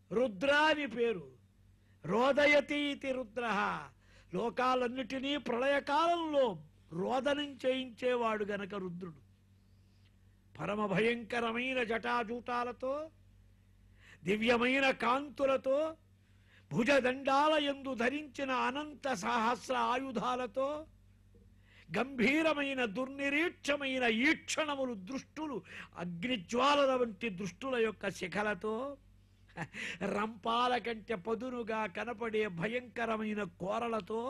రుద్ర అని పేరు రోదయతి ఇతి రుద్ర లోకాలన్నిటినీ ప్రళయకాలంలో రోదనం చేయించేవాడు గనక రుద్రుడు పరమ భయంకరమైన జటాజూటాలతో దివ్యమైన కాంతులతో భుజదండాల యందు ధరించిన అనంత సహస్ర ఆయుధాలతో గంభీరమైన దుర్నిరీక్షమైన ఈక్షణములు దృష్టులు అగ్నిజ్వాలల వంటి దృష్టుల యొక్క శిఖలతో రంపాల కంటే పదునుగా కనపడే భయంకరమైన కోరలతో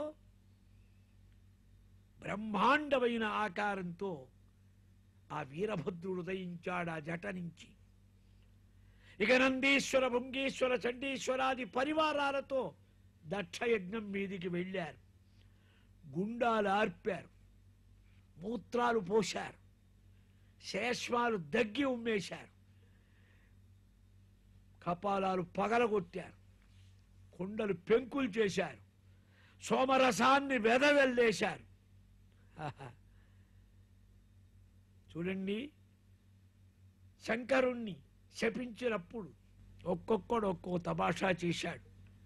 బ్రహ్మాండమైన ఆకారంతో ఆ వీరభద్రుడు ఉదయించాడు ఆ జట నుంచి ఇక నందీశ్వర భృంగీశ్వర చండీశ్వరాది పరివారాలతో దక్షయజ్ఞం మీదికి వెళ్ళారు గుండాలు ఆర్పారు మూత్రాలు పోశారు శేష్మాలు దగ్గి ఉమ్మేశారు కపాలాలు పగలగొట్టారు కుండలు పెంకులు చేశారు సోమరసాన్ని వెదవెల్లేశారు ఆహా. చూడండి శంకరుణ్ణి శపించినప్పుడు ఒక్కొక్కడు ఒక్కో తమాషా చేశాడు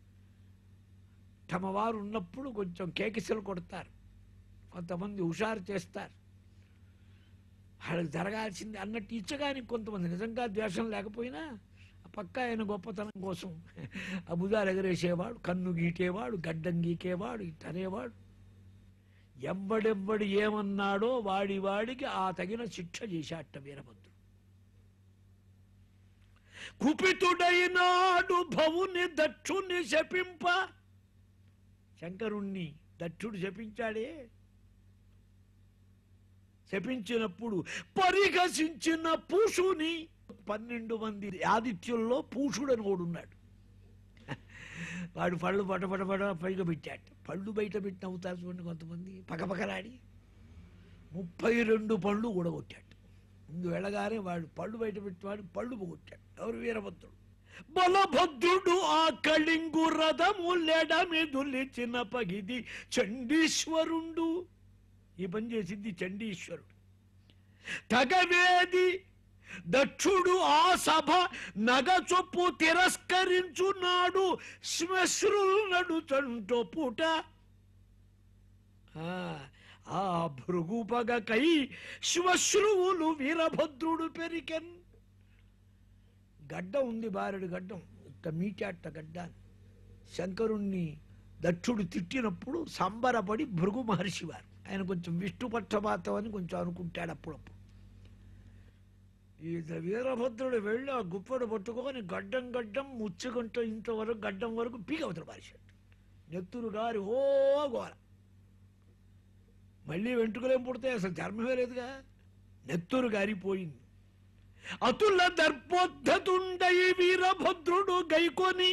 తమ వారు ఉన్నప్పుడు కొంచెం కేకిసలు కొడతారు కొంతమంది హుషారు చేస్తారు వాళ్ళకి జరగాల్సింది అన్నట్టు ఇచ్చగాని కొంతమంది నిజంగా ద్వేషం లేకపోయినా ఆ పక్క ఆయన గొప్పతనం కోసం ఆ భుజాలు ఎగరేసేవాడు కన్ను గీటేవాడు గడ్డం గీకేవాడు ఇటనేవాడు ఎంబడెంబడి ఏమన్నాడో వాడి వాడికి ఆ తగిన శిక్ష చేశాట వీరభద్రుడు కుపితుడైనాడు భవుని దక్షుని శపింప శంకరుణ్ణి దక్షుడు శపించాడే శపించినప్పుడు పరిహసించిన పూషుని పన్నెండు మంది ఆదిత్యుల్లో పూషుడని ఓడున్నాడు వాడు పళ్ళు పట పట పట పైగా పెట్టాడు పళ్ళు బయట పెట్టి అవుతారు చూడండి కొంతమంది పకపకలాడి ముప్పై రెండు పళ్ళు ఊడగొట్టాడు ముందు వెళ్ళగానే వాడు పళ్ళు బయట పెట్టివాడు పళ్ళు పోగొట్టాడు ఎవరు వీరభద్రుడు బలభద్రుడు ఆ కళింగు రథము లెడమిదులిచిన పగిది చండీశ్వరుండు ఈ పని చేసింది చండీశ్వరుడు తగవేది దక్షుడు ఆ సభ నగ చొప్పు తిరస్కరించున్నాడు శ్మశ్రులు నడుచంటో పూట ఆ, ఆ భృగుపగకై శ్మశ్రువులు వీరభద్రుడు పెరికెన్ గడ్డ ఉంది బారెడు గడ్డం ఇట్ట మీటాట గడ్డాన్ని శంకరుణ్ణి దక్షుడు తిట్టినప్పుడు సంబరపడి భృగు మహర్షి వారు ఆయన కొంచెం విష్ణు పక్షపాతం అని కొంచెం అనుకుంటాడు అప్పుడప్పుడు ఈ వీరభద్రుడు వెళ్ళి ఆ గుప్పడు పట్టుకొని గడ్డం గడ్డం ముచ్చుకుంటూ ఇంతవరకు గడ్డం వరకు పీక అవతల పారేశాడు నెత్తురు గారి ఓ గోర మళ్ళీ వెంట్రుకలేం పుడతాయి అసలు చర్మమే లేదుగా నెత్తురు గారిపోయింది అతుల దర్పోద్ధతుండై వీరభద్రుడు గైకొని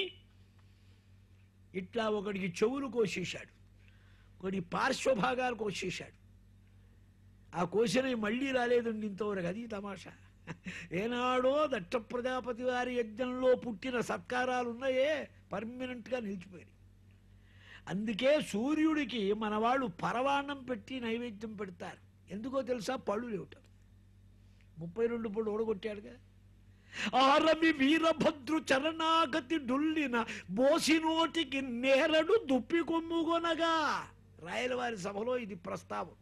ఇట్లా ఒకడికి చెవులు కోసేశాడు ఒకటి పార్శ్వభాగాలు కోసేశాడు ఆ కోసినవి మళ్ళీ రాలేదండి ఇంతవరకు అది తమాషా ఏనాడో దట్ట ప్రజాపతి వారి యజ్ఞంలో పుట్టిన సత్కారాలు ఉన్నాయే పర్మనెంట్గా నిలిచిపోయాయి అందుకే సూర్యుడికి మన వాళ్ళు పరవాణం పెట్టి నైవేద్యం పెడతారు ఎందుకో తెలుసా పళ్ళు లేవుటారు ముప్పై రెండు పళ్ళు ఓడగొట్టాడుగా ఆరమి వీరభద్రు చరణాగతి డుల్లిన బోసినోటికి నేరడు దుప్పి కొమ్ముగొనగా రాయలవారి సభలో ఇది ప్రస్తావం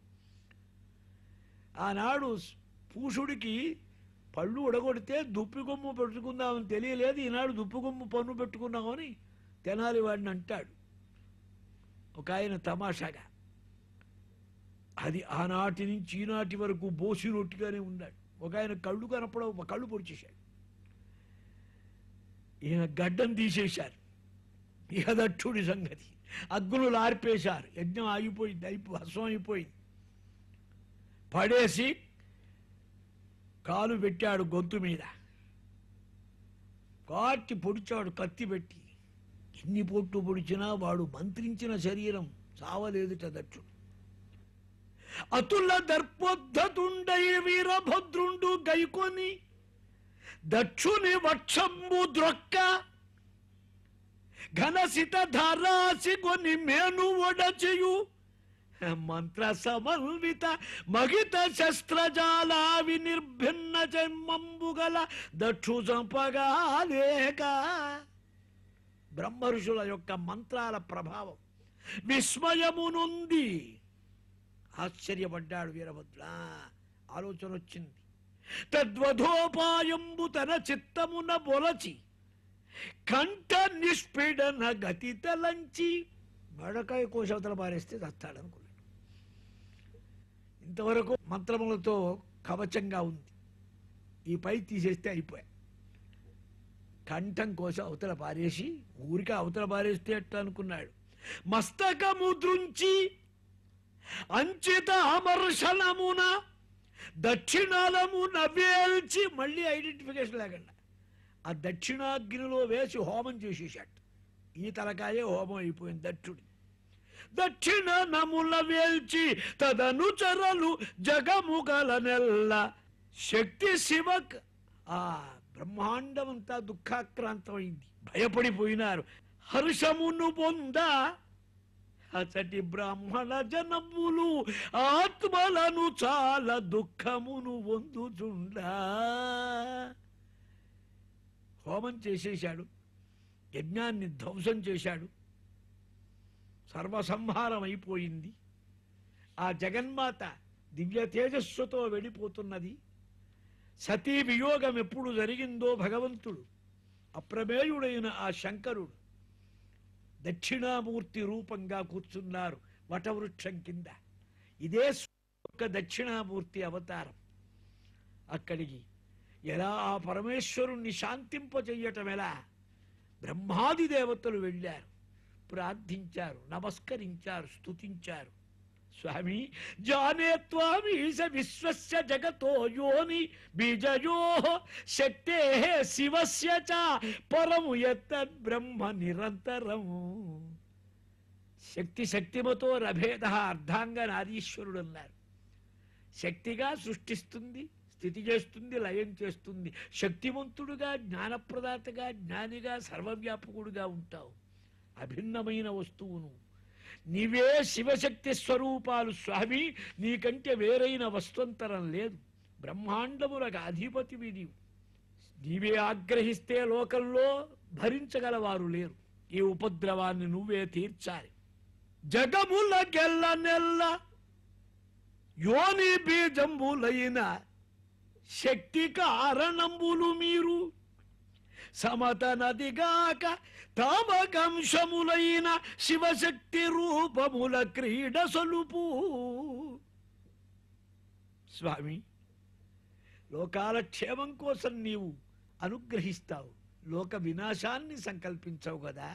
ఆనాడు పూషుడికి పళ్ళు ఉడగొడితే దుప్పి కొమ్ము పెట్టుకుందామని తెలియలేదు ఈనాడు దుప్పి కొమ్ము పన్ను పెట్టుకున్నామని తెనాలి వాడిని అంటాడు ఒక ఆయన తమాషాగా అది ఆనాటి నుంచి ఈనాటి వరకు బోసి రొట్టిగానే ఉన్నాడు ఒక ఆయన కళ్ళు కనపడవు కళ్ళు పొడిచేశాడు ఈయన గడ్డం తీసేశారు ఇక దక్షుడి సంగతి అగ్నులు ఆర్పేశారు యజ్ఞం ఆగిపోయింది అయిపో భస్మం అయిపోయింది పడేసి కాలు పెట్టాడు గొంతు మీద కాటి పొడిచాడు కత్తి పెట్టి ఎన్ని పొట్టు పొడిచినా వాడు మంత్రించిన శరీరం చావలేదుట దక్షుడు అతుల దర్పోద్ధతుండై వీరభద్రుండు గైకొని దక్షుని వక్షంబు ద్రొక్క ఘనసిత ధారాసి కొని మేను ఒడచెయు మంత్ర సమన్విత మగిత శస్త్రజాల వినిర్భిన్న జన్మంబు గల దక్షు చంపగా లేక బ్రహ్మ ఋషుల యొక్క మంత్రాల ప్రభావం విస్మయమునుంది ఆశ్చర్యపడ్డాడు వీరభద్ర ఆలోచన వచ్చింది తద్వధోపాయంబు తన చిత్తమున బొలచి కంఠ నిష్పీడన గతి తలంచి మడకాయ కోశవతల పారేస్తే చస్తాడనుకున్నాడు ఇంతవరకు మంత్రములతో కవచంగా ఉంది ఈ పై తీసేస్తే అయిపోయా కంఠం కోసం అవతల పారేసి ఊరికే అవతల పారేస్తే ఎట్లా అనుకున్నాడు మస్తకము దృంచి అంచిత అమర్షణమున దక్షిణాలమున వేల్చి మళ్ళీ ఐడెంటిఫికేషన్ లేకుండా ఆ దక్షిణాగ్నిలో వేసి హోమం చేసేసాడు ఈ తలకాయే హోమం అయిపోయింది దక్షుడి దక్షిణ నముల వేల్చి తదనుచరలు జగముగల నెల్ల శక్తి శివక్ ఆ బ్రహ్మాండమంతా దుఃఖాక్రాంతమైంది భయపడిపోయినారు హర్షమును పొంద అచటి బ్రాహ్మణ జనములు ఆత్మలను చాలా దుఃఖమును పొందుచుండా హోమం చేసేశాడు యజ్ఞాన్ని ధ్వంసం చేశాడు సర్వసంహారం అయిపోయింది ఆ జగన్మాత దివ్య తేజస్సుతో వెళ్ళిపోతున్నది సతీ వియోగం ఎప్పుడు జరిగిందో భగవంతుడు అప్రమేయుడైన ఆ శంకరుడు దక్షిణామూర్తి రూపంగా కూర్చున్నారు వటవృక్షం కింద ఇదే ఒక్క దక్షిణామూర్తి అవతారం అక్కడికి ఎలా ఆ పరమేశ్వరుణ్ణి శాంతింపచెయ్యటం ఎలా బ్రహ్మాది దేవతలు వెళ్ళారు ప్రార్థించారు నమస్కరించారు స్తుతించారు స్వామి జానే త్వామీశ విశ్వస్య జగతో యోని బీజయో శక్తే శివస్య చ పరము ఎత్తద్ బ్రహ్మ నిరంతరము శక్తి శక్తిమతో రభేద అర్ధాంగ నారీశ్వరుడు అన్నారు శక్తిగా సృష్టిస్తుంది స్థితి చేస్తుంది లయం చేస్తుంది శక్తివంతుడుగా జ్ఞానప్రదాతగా జ్ఞానిగా సర్వవ్యాపకుడుగా ఉంటావు అభిన్నమైన వస్తువును నీవే శివశక్తి స్వరూపాలు స్వామి నీకంటే వేరైన వస్త్వంతరం లేదు బ్రహ్మాండములకు అధిపతివి నీవు నీవే ఆగ్రహిస్తే లోకంలో భరించగలవారు లేరు ఈ ఉపద్రవాన్ని నువ్వే తీర్చాలి జగముల గెల్ల నెల్ల యోని బీజంబులైన శక్తి కారణంబులు మీరు సమత నదిగాక తామకంశములైన శివశక్తి రూపముల క్రీడ సొలుపు స్వామి లోకాల క్షేమం కోసం నీవు అనుగ్రహిస్తావు లోక వినాశాన్ని సంకల్పించవు కదా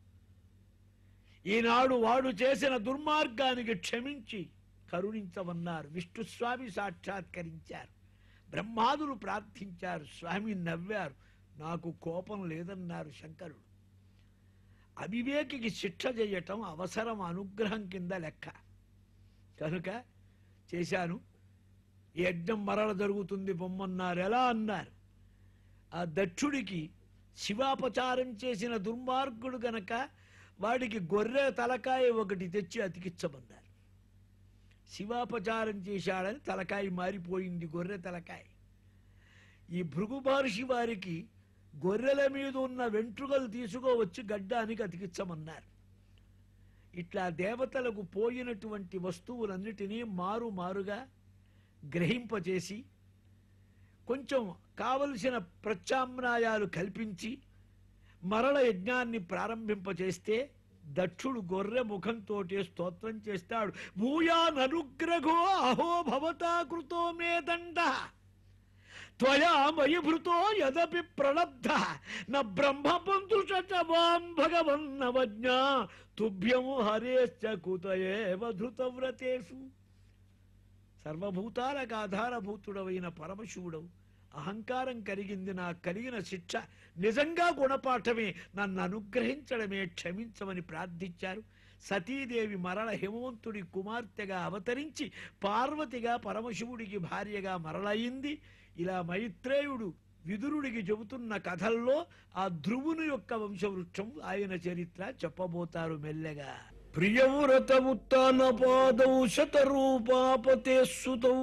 ఈనాడు వాడు చేసిన దుర్మార్గానికి క్షమించి కరుణించమన్నారు విష్ణుస్వామి సాక్షాత్కరించారు బ్రహ్మాదులు ప్రార్థించారు స్వామి నవ్వారు నాకు కోపం లేదన్నారు శంకరుడు అవివేకికి శిక్ష చేయటం అవసరం అనుగ్రహం కింద లెక్క కనుక చేశాను ఈ యజ్ఞం మరల జరుగుతుంది బొమ్మన్నారు ఎలా అన్నారు ఆ దక్షుడికి శివాపచారం చేసిన దుర్మార్గుడు గనక వాడికి గొర్రె తలకాయ ఒకటి తెచ్చి అతికిచ్చమన్నారు శివాపచారం చేశాడని తలకాయ మారిపోయింది గొర్రె తలకాయ ఈ భృగు మహర్షి వారికి గొర్రెల మీద ఉన్న వెంట్రుకలు తీసుకోవచ్చి గడ్డానికి అతికిచ్చమన్నారు ఇట్లా దేవతలకు పోయినటువంటి వస్తువులన్నిటినీ మారు మారుగా గ్రహింపచేసి కొంచెం కావలసిన ప్రత్యామ్నాయాలు కల్పించి మరల యజ్ఞాన్ని ప్రారంభింపచేస్తే దక్షుడు గొర్రె ముఖంతో స్తోత్రం చేస్తాడు భూయాననుగ్రహో అహో భవతా కృతో మే దండ త్వయా మయి భృతో యదపి ప్రణబ్ధ న బ్రహ్మపంతుష మాం భగవన్నవజ్ఞ తుభ్యం హరేశ్చ కుతయేవ ధృతవ్రతేషు సర్వభూతాలకు ఆధారభూతుడవైన పరమశివుడవు అహంకారం కలిగింది నాకు కలిగిన శిక్ష నిజంగా గుణపాఠమే నన్ను అనుగ్రహించడమే క్షమించమని ప్రార్థించారు సతీదేవి మరల హిమవంతుడి కుమార్తెగా అవతరించి పార్వతిగా పరమశివుడికి భార్యగా మరలయింది ఇలా మైత్రేయుడు విదురుడికి చెబుతున్న కథల్లో ఆ ధ్రువుని యొక్క వంశవృక్షం ఆయన చరిత్ర చెప్పబోతారు మెల్లగా ప్రియవ్రత ఉత్తాన పాదౌ శతరూపాపతే సుతౌ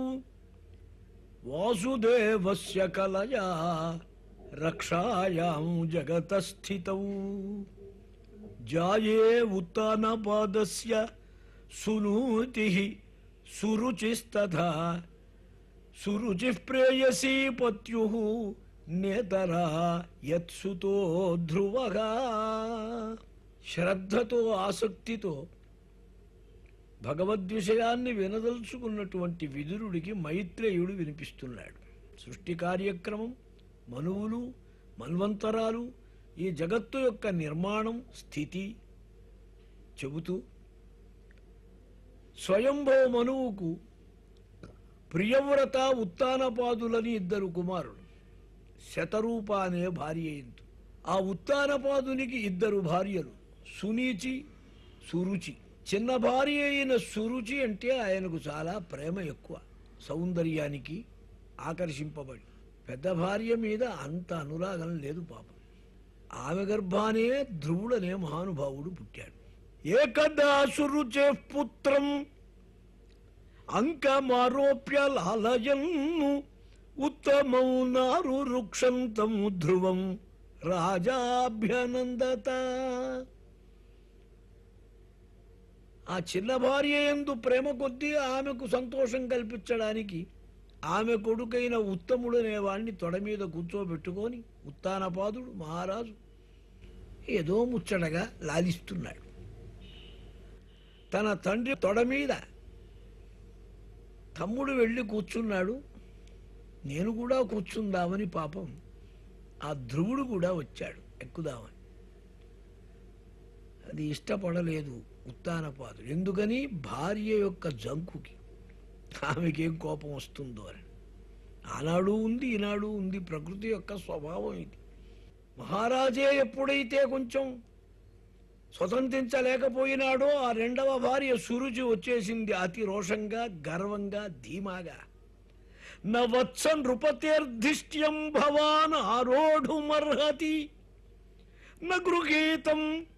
వాసుదేవస్య కలయా రక్షాయాం జగత స్థితౌ జాయే ఉత్తానపాదస్య సునూతి సురుచిస్తథా సురుచి ప్రేయసీ పత్యు నేతరా యత్సుతో ధ్రువగా శ్రద్ధతో ఆసక్తితో భగవద్విషయాన్ని వినదలుచుకున్నటువంటి విదురుడికి మైత్రేయుడు వినిపిస్తున్నాడు సృష్టి కార్యక్రమం మనువులు మన్వంతరాలు ఈ జగత్తు యొక్క నిర్మాణం స్థితి చెబుతూ స్వయంభవ మనువుకు ప్రియవ్రత ఉత్తానపాదులని ఇద్దరు కుమారులు శతరూప అనే భార్య అయింది ఆ ఉత్తానపాదునికి ఇద్దరు భార్యలు సునీచి సురుచి చిన్న భార్య అయిన సురుచి అంటే ఆయనకు చాలా ప్రేమ ఎక్కువ సౌందర్యానికి ఆకర్షింపబడి పెద్ద భార్య మీద అంత అనురాగం లేదు పాపం ఆమె గర్భానే ధ్రువుడనే మహానుభావుడు పుట్టాడు ఏకదా సురుచే పుత్రం అంకమారోప్య లాలయన్ను ఉత్తమం నారు వృక్షంతం ధ్రువం రాజాభ్యనందత ఆ చిన్న భార్య ఎందు ప్రేమ కొద్దీ ఆమెకు సంతోషం కల్పించడానికి ఆమె కొడుకైన ఉత్తముడనే వాణ్ణి తొడ మీద కూర్చోబెట్టుకొని ఉత్తానపాదుడు మహారాజు ఏదో ముచ్చటగా లాలిస్తున్నాడు తన తండ్రి తొడ మీద తమ్ముడు వెళ్ళి కూర్చున్నాడు నేను కూడా కూర్చుందామని పాపం ఆ ధ్రువుడు కూడా వచ్చాడు ఎక్కుదామని అది ఇష్టపడలేదు ఉత్తానపాదుడు ఎందుకని భార్య యొక్క జంకుకి ఆమెకేం కోపం వస్తుందో అని ఆనాడు ఉంది ఈనాడు ఉంది ప్రకృతి యొక్క స్వభావం ఇది మహారాజే ఎప్పుడైతే కొంచెం స్వతంత్రించలేకపోయినాడో ఆ రెండవ భార్య సురుచి వచ్చేసింది అతి రోషంగా గర్వంగా ధీమాగా నవత్స నృపతేర్ధిష్ట్యం భవాన్ ఆరోఢుమర్హతి నగృహీతం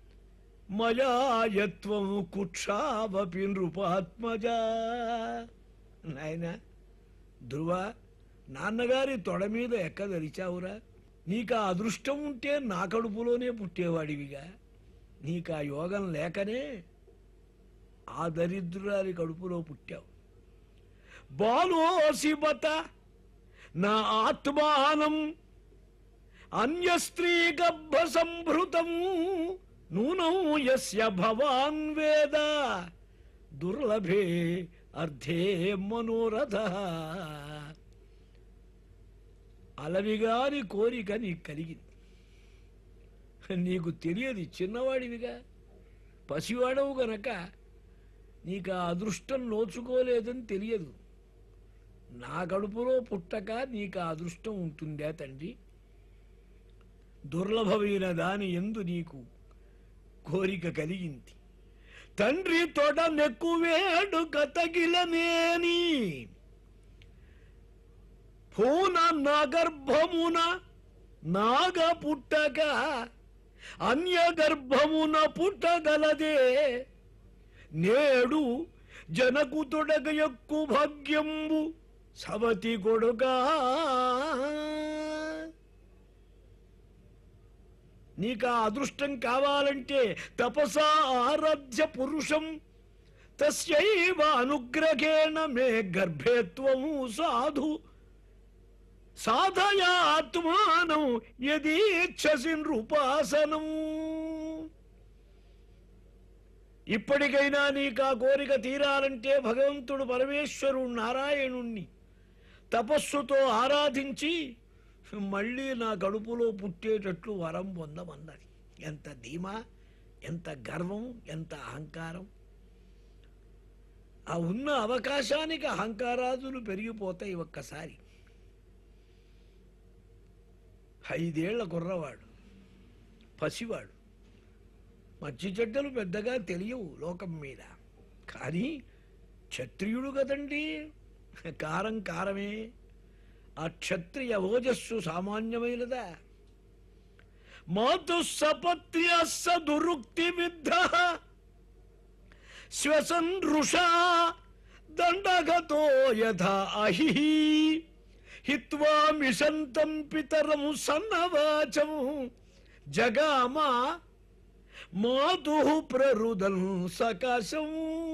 మయాయత్వం కుక్షావపి నృపాత్మజా నాయన ధ్రువ నాన్నగారి తొడ మీద ఎక్కదరిచావురా నీకు ఆ అదృష్టం ఉంటే నా కడుపులోనే పుట్టేవాడివిగా నీకు ఆ యోగం లేకనే ఆ దరిద్రాలి కడుపులో పుట్టావు బాలోసి బత నా ఆత్మానం అన్య స్త్రీ గర్భ సంభృతం నూనం యస్య భవాన్ వేద దుర్లభే అర్థే మనోరథ అలవిగాని కోరిక నీకు కలిగింది నీకు తెలియదు చిన్నవాడివిగా పసివాడవు గనక నీకు ఆ అదృష్టం నోచుకోలేదని తెలియదు నా కడుపులో పుట్టక నీకు ఆ అదృష్టం ఉంటుందా తండ్రి దుర్లభమైన దాని ఎందు నీకు కోరిక కలిగింది తండ్రి తొడ నెక్కువేడు కతగిలనేని పూన నాగర్భమున నాగ పుట్టక అన్య గర్భమున పుట్టగలదే నేడు జనకు తొడగ ఎక్కు భాగ్యంబు సవతి కొడుగా నీకు ఆ అదృష్టం కావాలంటే తపసా ఆరాధ్య పురుషం తస్యైవ అనుగ్రహేణ మే గర్భేత్వము సాధు సాధయాత్మానం యదీక్షసి నృపాసనం ఇప్పటికైనా నీకు ఆ కోరిక తీరాలంటే భగవంతుడు పరమేశ్వరుడు నారాయణుణ్ణి తపస్సుతో ఆరాధించి మళ్ళీ నా కడుపులో పుట్టేటట్లు వరం పొందమన్నది ఎంత ధీమా ఎంత గర్వం ఎంత అహంకారం ఆ ఉన్న అవకాశానికి అహంకారాదులు పెరిగిపోతాయి ఒక్కసారి ఐదేళ్ల కుర్రవాడు పసివాడు మంచి చెడ్డలు పెద్దగా తెలియవు లోకం మీద కానీ క్షత్రియుడు కదండి కారం కారమే ఆ క్షత్రియ ఓజస్సు సామాన్యమైనదా మాతు సపత్య సదురుక్తి విద్ధ శ్వసన్ రుషా దండగతో యథా అహి హిత్వా మిషంతం పితరం సన్నవాచం జగామ మాతు ప్రరుదం సకాశం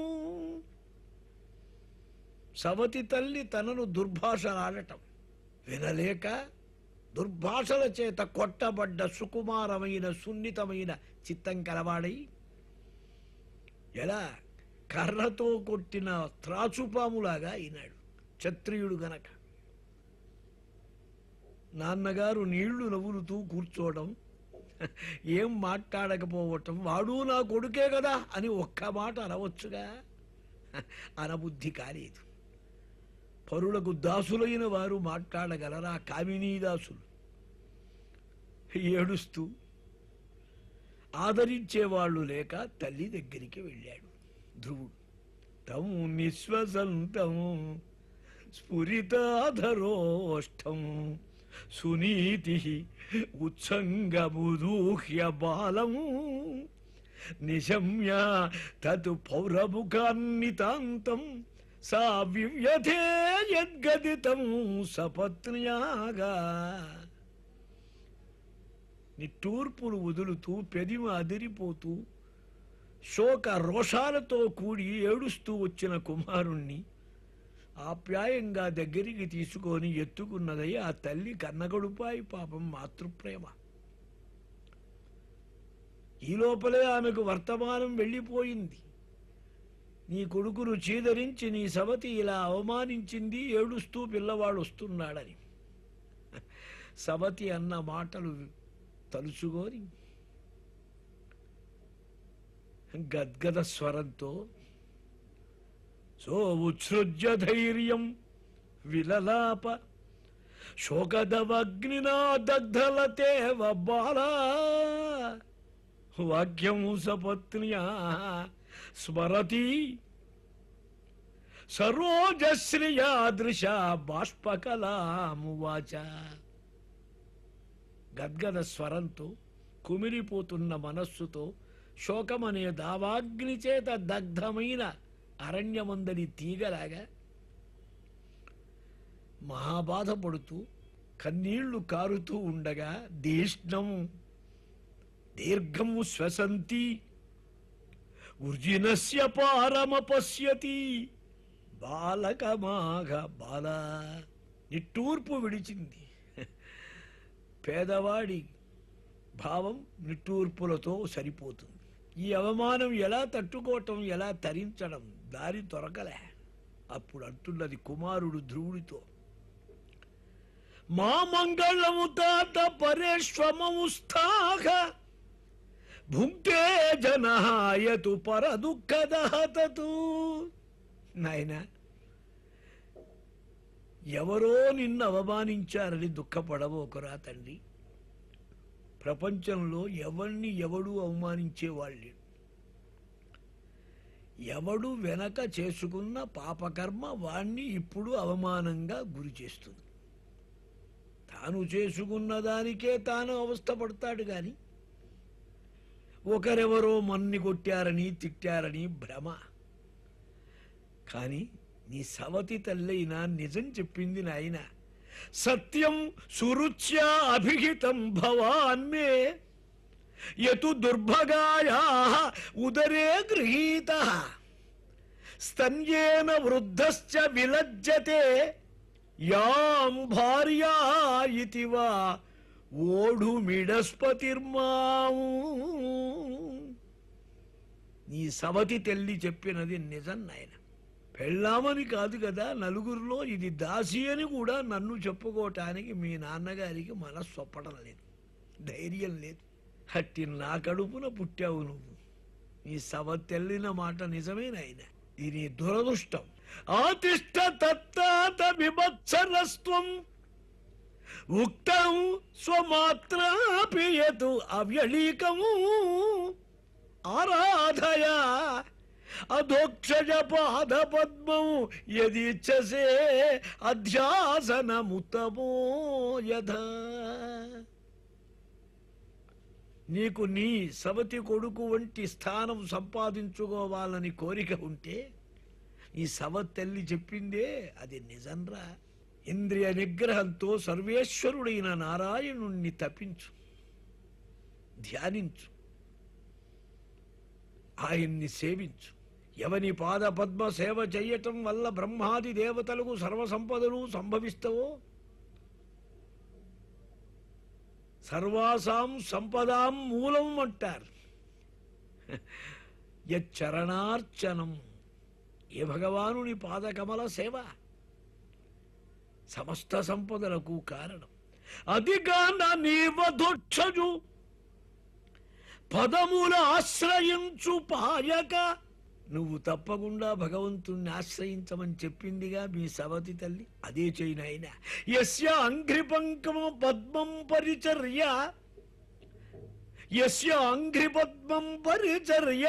సవతి తల్లి తనను దుర్భాషలాడటం వినలేక దుర్భాషల చేత కొట్టబడ్డ సుకుమారమైన సున్నితమైన చిత్తం కలవాడై ఎలా కర్రతో కొట్టిన త్రాచుపాములాగా అయినాడు క్షత్రియుడు గనక నాన్నగారు నీళ్లు నవ్వులుతూ కూర్చోవడం ఏం మాట్లాడకపోవటం వాడు నా కొడుకే కదా అని ఒక్క మాట అనవచ్చుగా అనబుద్ధి కాలేదు పరులకు దాసులైన వారు మాట్లాడగలరా కామినీ దాసులు ఏడుస్తూ ఆదరించేవాళ్ళు లేక తల్లి దగ్గరికి వెళ్ళాడు ధ్రువుడు తము నిశ్వసంతము స్ఫురితాధరోష్టం సునీతి ఉత్సంగముదూహ్య బాలము నిశమ్య తత్ పౌరముఖాన్నితాంతం సా వివ్యథే యద్గదితం సపత్న్యాగా నిట్టూర్పులు వదులుతూ పెదిమ అదిరిపోతూ శోక రోషాలతో కూడి ఏడుస్తూ వచ్చిన కుమారుణ్ణి ఆప్యాయంగా దగ్గరికి తీసుకొని ఎత్తుకున్నదై ఆ తల్లి కన్నగడుపాయి పాపం మాతృప్రేమ ఈ లోపలే ఆమెకు వర్తమానం వెళ్ళిపోయింది నీ కొడుకును చీదరించి నీ సవతి ఇలా అవమానించింది ఏడుస్తూ పిల్లవాడు వస్తున్నాడని సవతి అన్న మాటలు తలుచుకొని గద్గద స్వరంతో సో ఉత్సృజ్య ధైర్యం విలలాప శోకదవగ్నినా దగ్ధలతేవ బాలా వాక్యం సపత్న్యా స్మరతి సరోజశ్రియాదృశ బాష్పకలామువాచ గద్గద స్వరంతో కుమిలిపోతున్న మనస్సుతో శోకమనే దావాగ్ని చేత దగ్ధమైన అరణ్యమందరి తీగలాగా మహాబాధపడుతూ కన్నీళ్లు కారుతూ ఉండగా దీష్ణం దీర్ఘము శ్వసంతి ఉర్జినస్య పారమ పశ్యతి బాలకమాఘ బాల నిట్టూర్పు విడిచింది పేదవాడి భావం నిట్టూర్పులతో సరిపోతుంది ఈ అవమానం ఎలా తట్టుకోవటం ఎలా తరించడం దారి దొరకలే అప్పుడు అంటున్నది కుమారుడు ధ్రువుడితో మా మంగళము తాత పరేష్వమము స్థాఘ భుంక్తే జనహాయతు పర దుఃఖదహతతు నాయన ఎవరో నిన్ను అవమానించారని దుఃఖపడబోకురా తండ్రి ప్రపంచంలో ఎవరిని ఎవడు అవమానించేవాళ్ళు ఎవడు వెనక చేసుకున్న పాపకర్మ వాణ్ణి ఇప్పుడు అవమానంగా గురి చేస్తుంది తాను చేసుకున్న దానికే తాను అవస్థపడతాడు గాని ఒకరెవరో మన్ని కొట్టారని తిట్టారని భ్రమ కానీ నీ సవతి తల్లైనా నిజం చెప్పింది నాయన సత్యం సురుచ్య అభిహితం భవాన్మే యతు దుర్భగాయా ఉదరే గృహీత స్తన్యేన వృద్ధశ్చ విలజ్జతే యాం భార్యా ఇతి వా ఓఢుమిడస్పతిర్మాము నీ సవతి తెల్లి చెప్పినది నిజం నాయన పెళ్ళామని కాదు కదా నలుగురిలో ఇది దాసి అని కూడా నన్ను చెప్పుకోవటానికి మీ నాన్నగారికి మనస్సు ఒప్పడం లేదు ధైర్యం లేదు హట్టి నా కడుపున పుట్టావు నువ్వు నీ సవతెల్లిన మాట నిజమే నాయన ఇది నీ దురదృష్టం ఆతిష్ట తత్తాత విభత్సరస్త్వం ఉక్తం స్వమాత్రాపియతు అవ్యళీకము ఆరాధయ అధోక్షజ పాద పద్మం యదిచ్చసే అధ్యాసనముతమో యథ నీకు నీ సవతి కొడుకు వంటి స్థానం సంపాదించుకోవాలని కోరిక ఉంటే ఈ సవతెల్లి చెప్పిందే అది నిజంరా ఇంద్రియ నిగ్రహంతో సర్వేశ్వరుడైన నారాయణుణ్ణి తపించు ధ్యానించు ఆయన్ని సేవించు ఎవని పాద పద్మ సేవ చెయ్యటం వల్ల బ్రహ్మాది దేవతలకు సర్వసంపదలు సంభవిస్తవో సర్వాసాం సంపదాం మూలం అంటారు యచ్చరణార్చనం ఏ భగవానుని పాదకమల సేవ సమస్త సంపదలకు కారణం అదిగాన నీవధుక్షజు పదముల ఆశ్రయించు పాయక నువ్వు తప్పకుండా భగవంతుణ్ణి ఆశ్రయించమని చెప్పిందిగా మీ సవతి తల్లి అదే చేయనాయన యస్య అంఘ్రిపంకము పద్మం పరిచర్య యస్య అంఘ్రిపద్మం పరిచర్య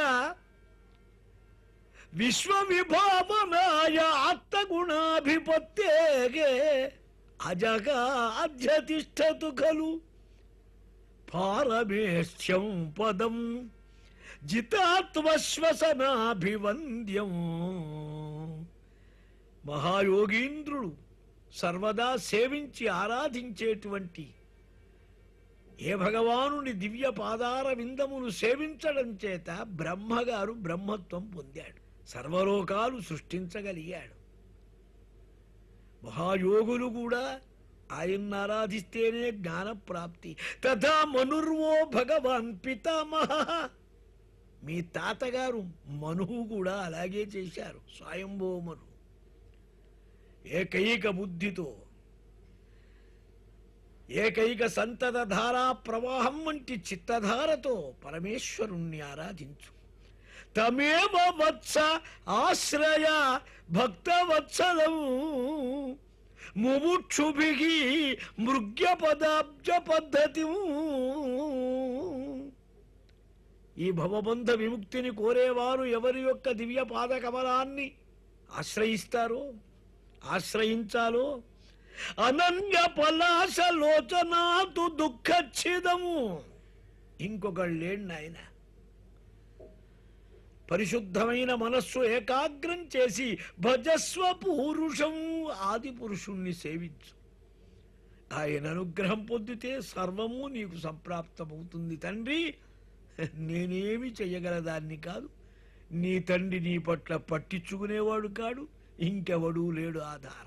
విశ్వవిభావనాయ ఆత్మగుణాభిపత్తే అజగాధ్యతిష్టతు ఖలు పారమేష్యం పదం జితాత్మశ్వసనాభివంద్యం మహాయోగీంద్రుడు సర్వదా సేవించి ఆరాధించేటువంటి ఏ భగవానుని దివ్య పాదార విందమును సేవించడం చేత బ్రహ్మగారు బ్రహ్మత్వం పొందాడు సర్వలోకాలు సృష్టించగలిగాడు మహాయోగులు కూడా ఆయన్ని ఆరాధిస్తేనే జ్ఞానప్రాప్తి తథా మనుర్వో భగవాన్ పితామహ మీ తాతగారు మనువు కూడా అలాగే చేశారు స్వయంభో మను ఏకైక బుద్ధితో ఏకైక సంతత ధారా ప్రవాహం వంటి చిత్తధారతో పరమేశ్వరుణ్ణి ఆరాధించు తమేవ వత్స ఆశ్రయ భక్తవత్సలం ముముక్షుభి మృగ్య పదాబ్జ పద్ధతి ఈ భవబంధ విముక్తిని కోరేవారు ఎవరి యొక్క దివ్య పాదకమలాన్ని ఆశ్రయిస్తారో ఆశ్రయించాలో అనన్య పలాశ లోచనాతు దుఃఖచ్చిదము ఇంకొకళ్ళేండి నాయన పరిశుద్ధమైన మనస్సు ఏకాగ్రం చేసి భజస్వ పురుషం ఆది పురుషుణ్ణి సేవించు ఆయన అనుగ్రహం పొందితే సర్వము నీకు సంప్రాప్తమవుతుంది తండ్రి నేనేమి చెయ్యగలదాన్ని కాదు నీ తండ్రి నీ పట్ల పట్టించుకునేవాడు కాడు ఇంకెవడూ లేడు ఆధారం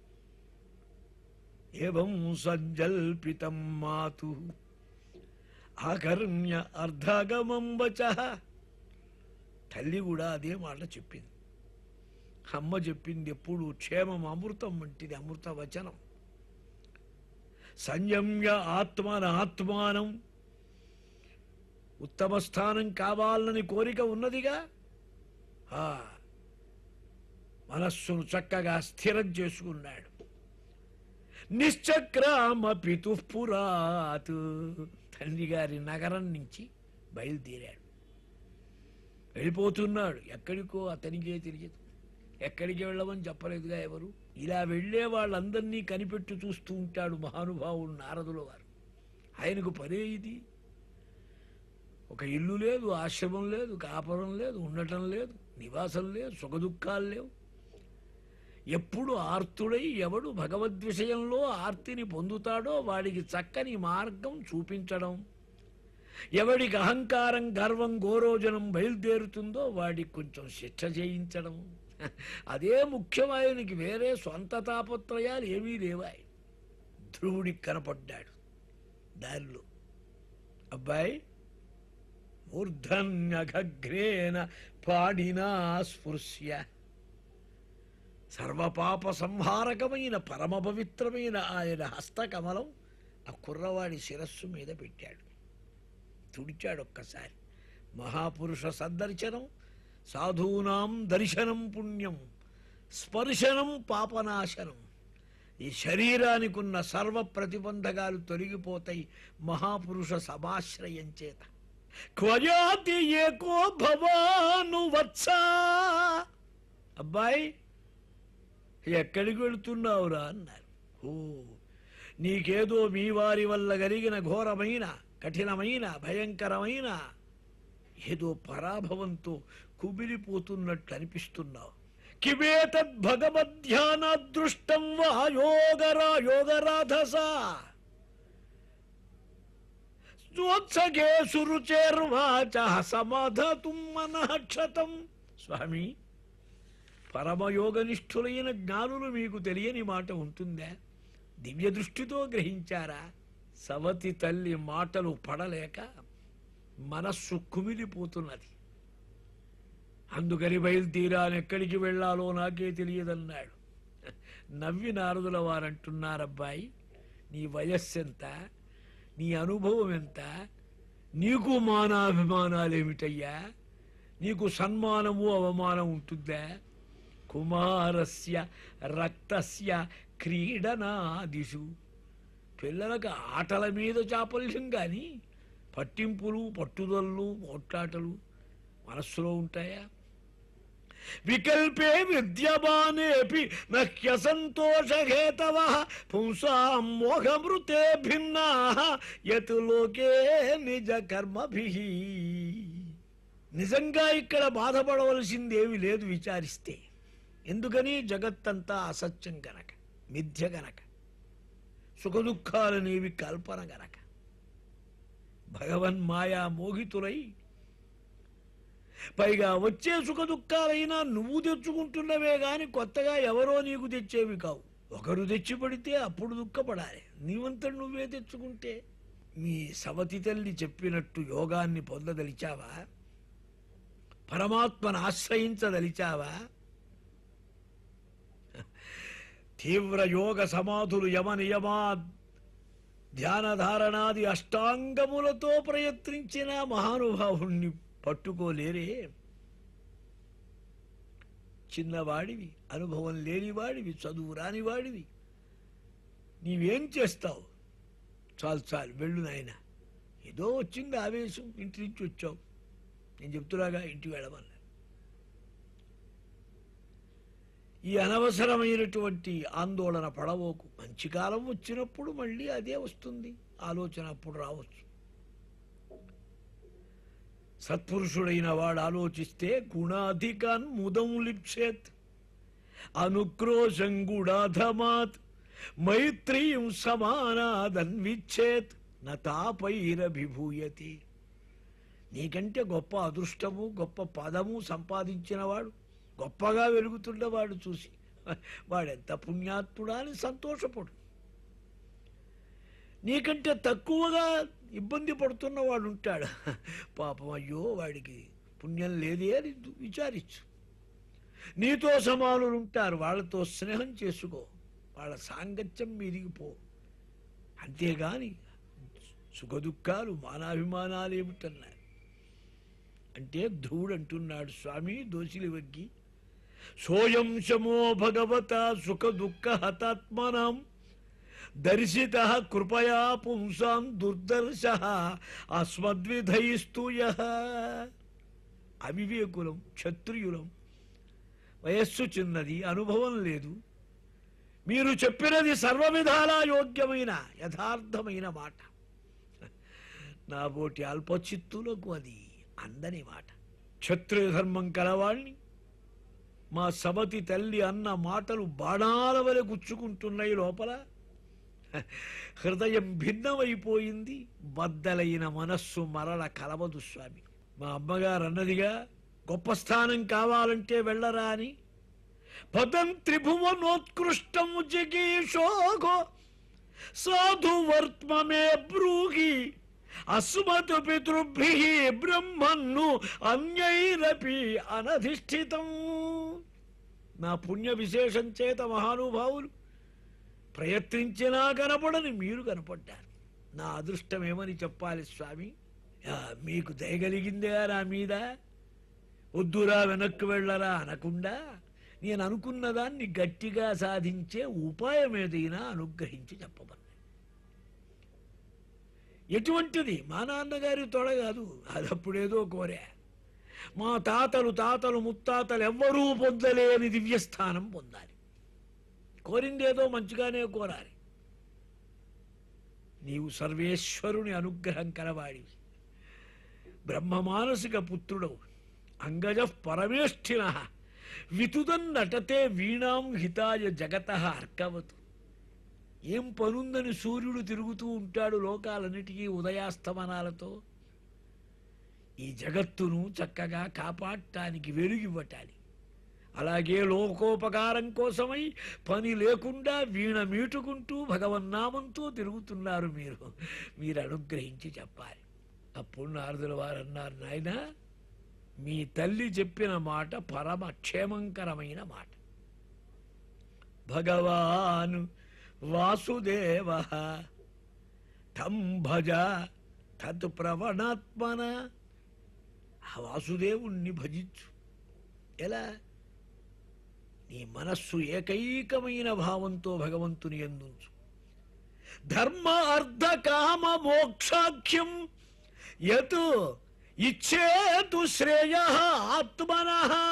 ఏవం సంజల్పితం మాతు ఆకర్మ్య అర్ధగమం వచ తల్లి కూడా అదే మాట చెప్పింది అమ్మ చెప్పింది ఎప్పుడు క్షేమం అమృతం వంటిది అమృత వచనం సంయమ్య ఆత్మన ఆత్మానం ఉత్తమ స్థానం కావాలని కోరిక ఉన్నదిగా ఆ మనస్సును చక్కగా స్థిరం చేసుకున్నాడు నిశ్చక్రామ పితుఃపురాత్ తండ్రి గారి నగరం నుంచి బయలుదేరాడు వెళ్ళిపోతున్నాడు ఎక్కడికో అతనికే తెలియదు ఎక్కడికి వెళ్ళమని చెప్పలేదుగా ఎవరు ఇలా వెళ్ళే వాళ్ళందరినీ కనిపెట్టి చూస్తూ ఉంటాడు మహానుభావుడు నారదుల వారు ఆయనకు పనే ఇది ఒక ఇల్లు లేదు ఆశ్రమం లేదు కాపురం లేదు ఉండటం లేదు నివాసం లేదు సుఖదుఖాలు లేవు ఎప్పుడు ఆర్తుడై ఎవడు భగవద్ విషయంలో ఆర్తిని పొందుతాడో వాడికి చక్కని మార్గం చూపించడం ఎవడికి అహంకారం గర్వం గోరోజనం బయలుదేరుతుందో వాడికి కొంచెం శిక్ష చేయించడం అదే ముఖ్యమాయనికి వేరే సొంత తాపత్రయాలు ఏమీ లేవాయి ధ్రువుడికి కనపడ్డాడు దారిలో అబ్బాయి మూర్ధన్యఘ్రేణ పాడినా స్పృశ్య సర్వపాప సంహారకమైన పరమ పవిత్రమైన ఆయన హస్తకమలం ఆ కుర్రవాడి శిరస్సు మీద పెట్టాడు తుడిచాడు ఒక్కసారి మహాపురుష సందర్శనం సాధూనాం దర్శనం పుణ్యం స్పర్శనం పాపనాశనం ఈ శరీరానికి ఉన్న సర్వ ప్రతిబంధకాలు తొలగిపోతాయి మహాపురుష సమాశ్రయం చేత క్వజాతి ఏకో భవాను వత్సా అబ్బాయి ఎక్కడికి వెళుతున్నావురా అన్నారు ఓ నీకేదో మీ వారి వల్ల కలిగిన ఘోరమైన కఠినమైన భయంకరమైన ఏదో పరాభవంతో కుమిలిపోతున్నట్లు అనిపిస్తున్నావు కిమేతద్ భగవద్ధ్యాన దృష్టం వా యోగరా యోగరాధస స్తోత్సగే సురుచేర్వాచ సమాధతుం మనః క్షతం స్వామి పరమయోగనిష్ఠులైన జ్ఞానులు మీకు తెలియని మాట ఉంటుందా దివ్య దృష్టితో గ్రహించారా సవతి తల్లి మాటలు పడలేక మనస్సు కుమిలిపోతున్నది అందుకని బయలుదేరాను ఎక్కడికి వెళ్ళాలో నాకే తెలియదన్నాడు నవ్వి నారదుల వారంటున్నారబ్బాయి నీ వయస్సెంత నీ అనుభవం ఎంత నీకు మానాభిమానాలేమిటయ్యా నీకు సన్మానము అవమానం ఉంటుందా కుమారస్య రక్తస్య క్రీడనాదిషు పిల్లలకు ఆటల మీద చాపల్యం కానీ పట్టింపులు పట్టుదలలు పోట్లాటలు మనస్సులో ఉంటాయా వికల్పే విద్యమానేపి నహ్య సంతోషహేతవ పుంసాం మోహమృతే భిన్నా యత్ లోకే నిజ కర్మభి నిజంగా ఇక్కడ బాధపడవలసిందేమి లేదు విచారిస్తే ఎందుకని జగత్తంతా అసత్యం గనక మిథ్య గనక సుఖదుఖాలనేవి కల్పన గనక భగవన్ మాయా మోహితులై పైగా వచ్చే సుఖ దుఃఖాలైనా నువ్వు తెచ్చుకుంటున్నవే గాని కొత్తగా ఎవరో నీకు తెచ్చేవి కావు ఒకరు తెచ్చి పడితే అప్పుడు దుఃఖపడాలి నీవంతటి నువ్వే తెచ్చుకుంటే మీ సవతి తల్లి చెప్పినట్టు యోగాన్ని పొందదలిచావా పరమాత్మను ఆశ్రయించదలిచావా తీవ్ర యోగ సమాధులు యమ నియమా ధ్యానధారణాది అష్టాంగములతో ప్రయత్నించిన మహానుభావుణ్ణి పట్టుకోలేరే చిన్నవాడివి అనుభవం లేనివాడివి చదువు రానివాడివి నీవేం చేస్తావు చాలు చాలు వెళ్ళు నాయన ఏదో వచ్చింది ఆవేశం ఇంటి నుంచి వచ్చావు నేను చెప్తున్నాగా ఇంటికి వెళ్ళమన్నా ఈ అనవసరమైనటువంటి ఆందోళన పడవోకు మంచి కాలం వచ్చినప్పుడు మళ్ళీ అదే వస్తుంది ఆలోచన అప్పుడు రావచ్చు సత్పురుషుడైన వాడు ఆలోచిస్తే గుణాధికాన్ ముదం లిప్సేత్ అనుక్రోశం గుడాధమాత్ మైత్రీం సమానాదన్విచ్చేత్ నతాపైరభిభూయతి నీకంటే గొప్ప అదృష్టము గొప్ప పదము సంపాదించినవాడు గొప్పగా వెలుగుతున్నవాడు చూసి వాడెంత పుణ్యాత్ముడా అని సంతోషపడు నీకంటే తక్కువగా ఇబ్బంది పడుతున్నవాడు ఉంటాడు పాపం అయ్యో వాడికి పుణ్యం లేదే అని విచారించు నీతో సమానులు ఉంటారు వాళ్ళతో స్నేహం చేసుకో వాళ్ళ సాంగత్యం మీదికి పో అంతేగాని సుఖదుఖాలు మానాభిమానాలు ఏమిటన్నారు అంటే ధ్రువుడు అంటున్నాడు స్వామి దోషిలి వగ్గి సోయం శమో భగవత సుఖ దుఃఖ హతాత్మనాం దర్శిత కృపయా పుంసాం దుర్దర్శ అస్మద్విధైస్తూయ అవివేకులం క్షత్రియులం వయస్సు చిన్నది అనుభవం లేదు మీరు చెప్పినది సర్వ విధాలా యోగ్యమైన యథార్థమైన మాట నాబోటి అల్పచిత్తులకు అది అందని మాట క్షత్రియ ధర్మం కలవాణ్ణి మా సమతి తల్లి అన్న మాటలు బాణాల వలె గుచ్చుకుంటున్నాయి లోపల హృదయం భిన్నమైపోయింది బద్దలైన మనస్సు మరల కలవదు స్వామి మా అమ్మగారు అన్నదిగా గొప్ప స్థానం కావాలంటే వెళ్ళరా అని పదం త్రిభువనోత్కృష్టం జగీషోగో సాధు వర్త్మమే బ్రూహి అస్మత్ పితృభి బ్రహ్మన్ను అన్యైరపి అనధిష్ఠితం నా పుణ్య విశేషం చేత మహానుభావులు ప్రయత్నించినా కనపడని మీరు కనపడ్డారు నా అదృష్టమేమని చెప్పాలి స్వామి ఆ, మీకు దయగలిగిందే నా మీద వద్దురా వెనక్కి వెళ్ళరా అనకుండా నేను అనుకున్న దాన్ని గట్టిగా సాధించే ఉపాయం ఏదైనా అనుగ్రహించి చెప్పమన్నా ఎటువంటిది మా నాన్నగారి తొడ కాదు అది అప్పుడేదో కోరా మా తాతలు తాతలు ముత్తాతలు ఎవ్వరూ పొందలేని దివ్యస్థానం పొందాలి కోరిందేదో మంచిగానే కోరాలి నీవు సర్వేశ్వరుని అనుగ్రహం కలవాడివి బ్రహ్మమానసిక పుత్రుడవు అంగజ పరమేష్ఠిన వితుదన్నటతే వీణాం హితాయ జగత అర్కవతు ఏం పనుందని సూర్యుడు తిరుగుతూ ఉంటాడు లోకాలన్నిటికీ ఉదయాస్తమనాలతో ఈ జగత్తును చక్కగా కాపాడటానికి వెలుగివ్వటాలి అలాగే లోకోపకారం కోసమై పని లేకుండా వీణ మీటుకుంటూ భగవన్నామంతో తిరుగుతున్నారు మీరు మీరు అనుగ్రహించి చెప్పాలి అప్పుడు నారదుల వారు అన్నారు నాయన మీ తల్లి చెప్పిన మాట పరమ క్షేమంకరమైన మాట భగవాను వాసుదేవ తం భజ తత్ ప్రవణాత్మన ఆ వాసుదేవుణ్ణి భజించు ఎలా నీ మనస్సు ఏకైకమైన భావంతో భగవంతుని ఎందుంచు ధర్మ అర్ధ కామ మోక్షాఖ్యం యత్ ఇచ్చేతు శ్రేయ ఆత్మన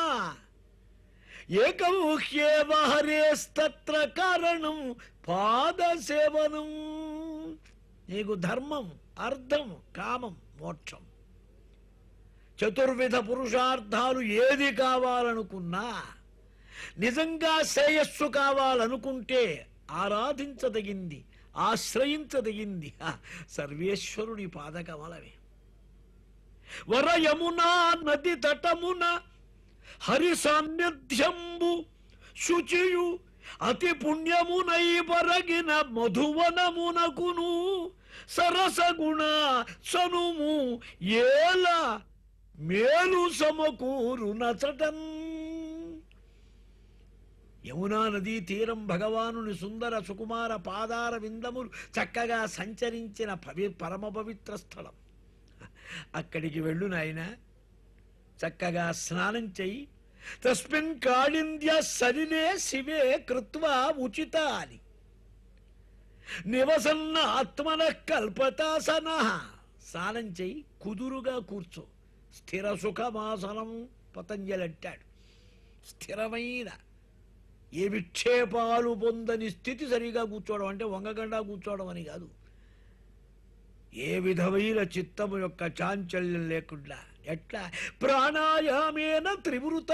ఏకం హ్యేవ హరేస్తత్ర కారణం పాదసేవనం నీకు ధర్మం అర్థం కామం మోక్షం చతుర్విధ పురుషార్థాలు ఏది కావాలనుకున్నా నిజంగా శ్రేయస్సు కావాలనుకుంటే ఆరాధించదగింది ఆశ్రయించదగింది హ, సర్వేశ్వరుని పాదకమలమే వర యమునా నది తటమున హరి సాన్నిధ్యంబు శుచియు అతి పుణ్యమునై పరగిన మధువనమునకును సరసగుణ సనుము ఏల మేలు సమకూరు నచటన్ యమునా నదీ తీరం భగవానుని సుందర సుకుమార పాదార విందములు చక్కగా సంచరించిన పవి పరమ పవిత్ర స్థలం అక్కడికి వెళ్ళు నాయన చక్కగా స్నానం చెయ్యి తస్మిన్ కాళింద్య సరినే శివే కృత్వా ఉచిత అని నివసన్న ఆత్మన కల్పతాసన స్నానం చెయ్యి కుదురుగా కూర్చో స్థిర సుఖమాసనం పతంజలి అంటాడు స్థిరమైన ఏ విక్షేపాలు పొందని స్థితి సరిగా కూర్చోవడం అంటే వంగగండా కూర్చోవడం అని కాదు ఏ విధమైన చిత్తము యొక్క చాంచల్యం లేకుండా ఎట్లా ప్రాణాయామేన త్రివృత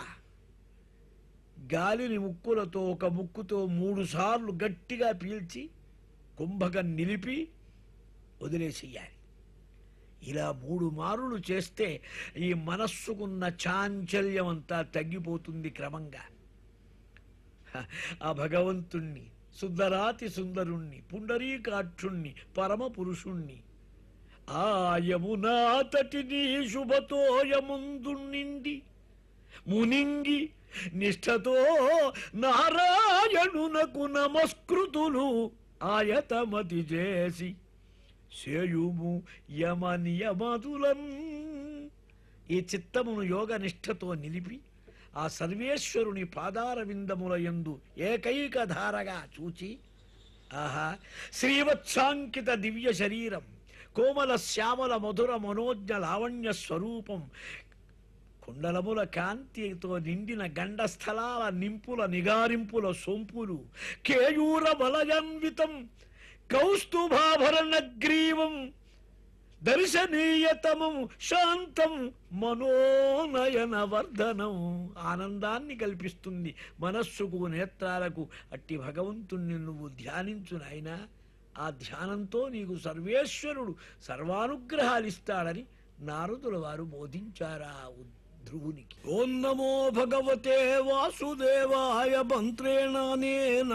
గాలిని ముక్కులతో ఒక ముక్కుతో మూడు సార్లు గట్టిగా పీల్చి కుంభకం నిలిపి వదిలేసేయాలి ఇలా మూడు మారులు చేస్తే ఈ మనస్సుకున్న చాంచల్యం అంతా తగ్గిపోతుంది క్రమంగా హ, ఆ భగవంతుణ్ణి సుందరాతి సుందరుణ్ణి పుండరీకాక్షుణ్ణి పరమ పురుషుణ్ణి ఆ యమునా తటిని శుభతోయముందుండి మునింగి నిష్ఠతో నారాయణునకు నమస్కృతులు ఆయతమతి చేసి సేయుము యమ నియమతులం ఈ చిత్తమును యోగ నిష్ఠతో నిలిపి ఆ సర్వేశ్వరుని పాదార విందముల యందు ఏకైక ధారగా చూచి ఆహా శ్రీవత్సాంకిత దివ్య శరీరం కోమల శ్యామల మధుర మనోజ్ఞ లావణ్య స్వరూపం కుండలముల కాంతితో నిండిన గండ స్థలాల నింపుల నిగారింపుల సొంపులు కేయూర బలజన్వితం కౌస్తుభాభరణ గ్రీవం దర్శనీయతమం శాంతం మనోనయన వర్ధనం ఆనందాన్ని కల్పిస్తుంది మనస్సుకు నేత్రాలకు అట్టి భగవంతుణ్ణి నువ్వు ధ్యానించు నాయనా ఆ ధ్యానంతో నీకు సర్వేశ్వరుడు సర్వానుగ్రహాలిస్తాడని నారదుల వారు బోధించారా ధ్రువునికి ఓం నమో భగవతే వాసుదేవాయ మంత్రేణానేన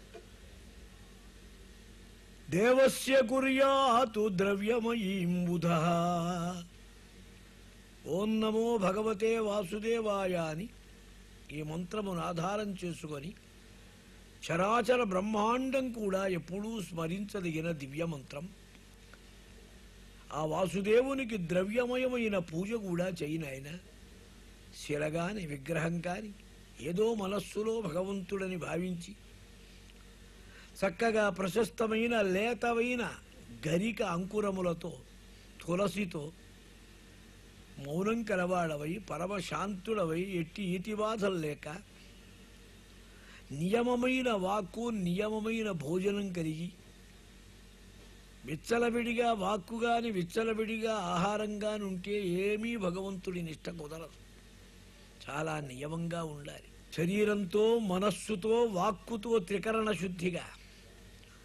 దేవస్య కుర్యాతు ద్రవ్యమయీం బుధ ఓం నమో భగవతే వాసుదేవాయ అని ఈ మంత్రమును ఆధారం చేసుకొని చరాచర బ్రహ్మాండం కూడా ఎప్పుడూ స్మరించదగిన దివ్య మంత్రం ఆ వాసుదేవునికి ద్రవ్యమయమైన పూజ కూడా చేయనాయన శిల గాని విగ్రహం కాని ఏదో మనస్సులో భగవంతుడని భావించి చక్కగా ప్రశస్తమైన లేతమైన గరిక అంకురములతో తులసితో మౌనం కలవాడవై పరమశాంతుడవై ఎట్టి ఈతిబాధలు లేక నియమమైన వాక్కు నియమమైన భోజనం కలిగి విచ్చలవిడిగా వాక్కు గాని విచ్చలవిడిగా ఆహారంగాని ఉంటే ఏమీ భగవంతుడి నిష్ట కుదరదు చాలా నియమంగా ఉండాలి శరీరంతో మనస్సుతో వాక్కుతో త్రికరణ శుద్ధిగా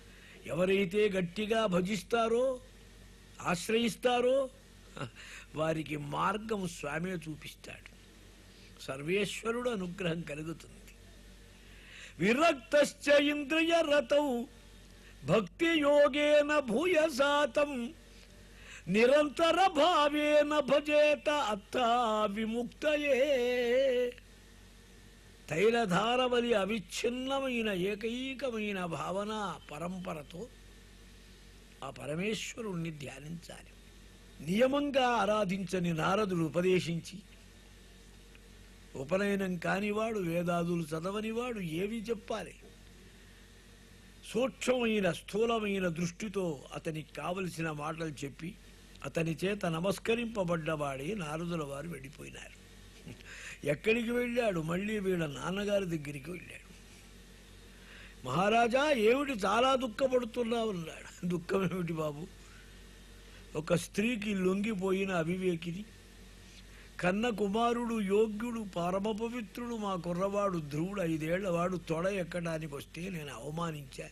ఎవరైతే గట్టిగా భజిస్తారో ఆశ్రయిస్తారో వారికి మార్గం స్వామే చూపిస్తాడు సర్వేశ్వరుడు అనుగ్రహం కలుగుతుంది విరక్తశ్చ ఇంద్రియ రతౌ భక్తి యోగేన భూయసాతం నిరంతర భావేన భజేత అత్తా విముక్తయే తైలధారవలి అవిచ్ఛిన్నమైన ఏకైకమైన భావన పరంపరతో ఆ పరమేశ్వరుణ్ణి ధ్యానించాలి నియమంగా ఆరాధించని నారదుడు ఉపదేశించి ఉపనయనం కానివాడు వేదాదులు చదవనివాడు ఏమి చెప్పాలి సూక్ష్మమైన స్థూలమైన దృష్టితో అతనికి కావలసిన మాటలు చెప్పి అతని చేత నమస్కరింపబడ్డవాడే నారదుల వారు వెళ్ళిపోయినారు ఎక్కడికి వెళ్ళాడు మళ్ళీ వీళ్ళ నాన్నగారి దగ్గరికి వెళ్ళాడు మహారాజా ఏమిటి చాలా దుఃఖపడుతున్నావు అన్నాడు దుఃఖం ఏమిటి బాబు ఒక స్త్రీకి లొంగిపోయిన అవివేకిని కన్న కుమారుడు యోగ్యుడు పరమ పవిత్రుడు మా కుర్రవాడు ధ్రువుడు ఐదేళ్ల వాడు తొడ ఎక్కడానికి వస్తే నేను అవమానించా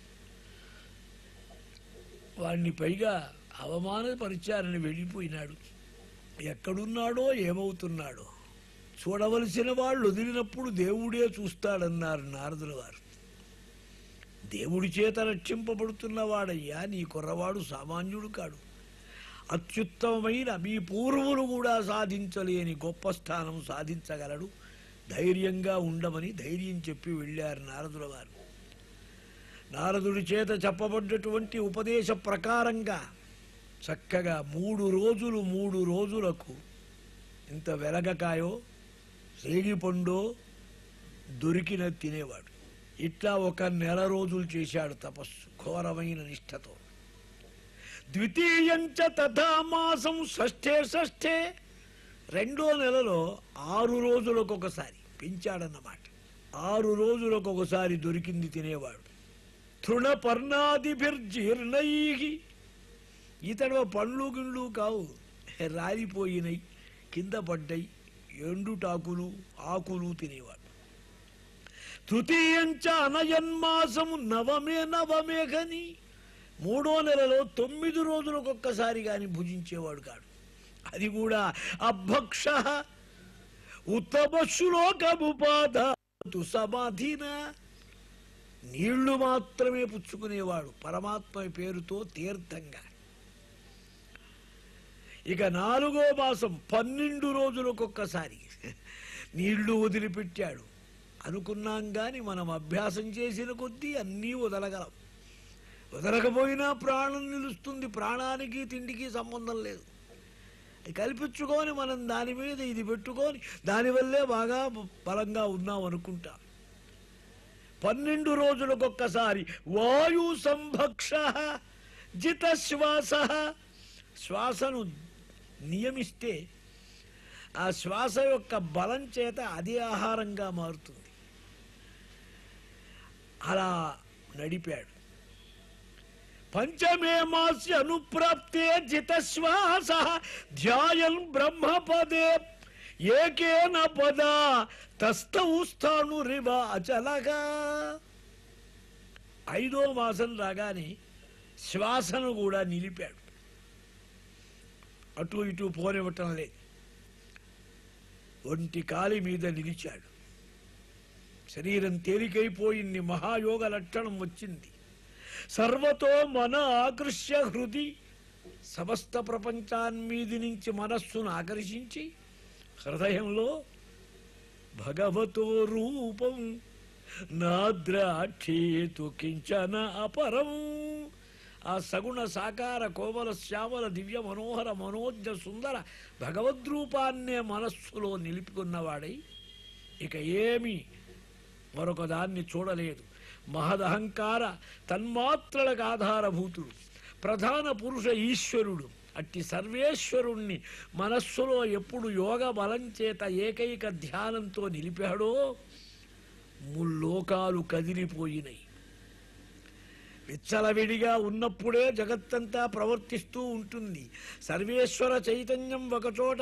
వాడిని పైగా అవమానపరిచారని వెళ్ళిపోయినాడు ఎక్కడున్నాడో ఏమవుతున్నాడో చూడవలసిన వాళ్ళు వదిలినప్పుడు దేవుడే చూస్తాడన్నారు నారదుల వారు దేవుడి చేత రక్షింపబడుతున్నవాడయ్యా నీ కుర్రవాడు సామాన్యుడు కాడు అత్యుత్తమమైన మీ పూర్వులు కూడా సాధించలేని గొప్ప స్థానం సాధించగలడు ధైర్యంగా ఉండమని ధైర్యం చెప్పి వెళ్ళారు నారదుల వారు నారదుడి చేత చెప్పబడ్డటువంటి ఉపదేశ ప్రకారంగా చక్కగా మూడు రోజులు మూడు రోజులకు ఇంత వెలగకాయో రేగిపండో దొరికిన తినేవాడు ఇట్లా ఒక నెల రోజులు చేశాడు తపస్సు ఘోరమైన నిష్ఠతో ద్వితీయంచ తథా మాసం షష్ఠే షష్ఠే రెండో నెలలో ఆరు రోజులకు ఒకసారి పెంచాడన్నమాట ఆరు రోజులకు ఒకసారి దొరికింది తినేవాడు తృణపర్ణాదిభిర్జీర్ణై ఇతడు పండ్లు గిండ్లు కావు రాలిపోయినై కింద పడ్డాయి ఎండుటాకులు ఆకులు తినేవాడు తృతీయంచ అనయన్మాసము నవమే నవమేఘని మూడో నెలలో తొమ్మిది రోజులకు ఒక్కసారి కానీ భుజించేవాడు కాడు అది కూడా అభక్ష ఉత్తమ శ్లోకముపాద సమాధిన నీళ్లు మాత్రమే పుచ్చుకునేవాడు పరమాత్మ పేరుతో తీర్థంగా ఇక నాలుగో మాసం పన్నెండు రోజులకొక్కసారి నీళ్లు వదిలిపెట్టాడు అనుకున్నాం కానీ మనం అభ్యాసం చేసిన కొద్దీ అన్నీ వదలగలం వదలకపోయినా ప్రాణం నిలుస్తుంది ప్రాణానికి తిండికి సంబంధం లేదు అది కల్పించుకొని మనం దాని మీద ఇది పెట్టుకొని దానివల్లే బాగా బలంగా ఉన్నాం అనుకుంటాం పన్నెండు రోజులకొక్కసారి వాయు సంభక్ష జిత శ్వాస శ్వాసను నియమిస్తే ఆ శ్వాస యొక్క బలం చేత అది ఆహారంగా మారుతుంది అలా నడిపాడు పంచమే మాస్య అనుప్రాప్తే జితశ్వాస ధ్యాయన్ బ్రహ్మపదే ఏకేన పద తస్థౌ స్థాణురివ అచలగా ఐదో మాసం రాగానే శ్వాసను కూడా నిలిపాడు అటు ఇటు పోనివ్వటం లేదు ఒంటి కాలి మీద నిలిచాడు శరీరం తేలికైపోయింది మహాయోగ లక్షణం వచ్చింది సర్వతో మన ఆకృష్య హృది సమస్త ప్రపంచాన్మీది నుంచి మనస్సును ఆకర్షించి హృదయంలో భగవతో రూపం నాద్రాక్షేతు కించన అపరం ఆ సగుణ సాకార కోమల శ్యామల దివ్య మనోహర మనోజ్ఞ సుందర భగవద్రూపాన్నే మనస్సులో నిలుపుకున్నవాడై ఇక ఏమీ మరొక దాన్ని చూడలేదు మహదహంకార తన్మాత్రలకు ఆధారభూతుడు ప్రధాన పురుష ఈశ్వరుడు అట్టి సర్వేశ్వరుణ్ణి మనస్సులో ఎప్పుడు యోగ బలం చేత ఏకైక ధ్యానంతో నిలిపాడో ముల్లోకాలు కదిలిపోయినాయి విచ్చలవిడిగా ఉన్నప్పుడే జగత్తంతా ప్రవర్తిస్తూ ఉంటుంది సర్వేశ్వర చైతన్యం ఒకచోట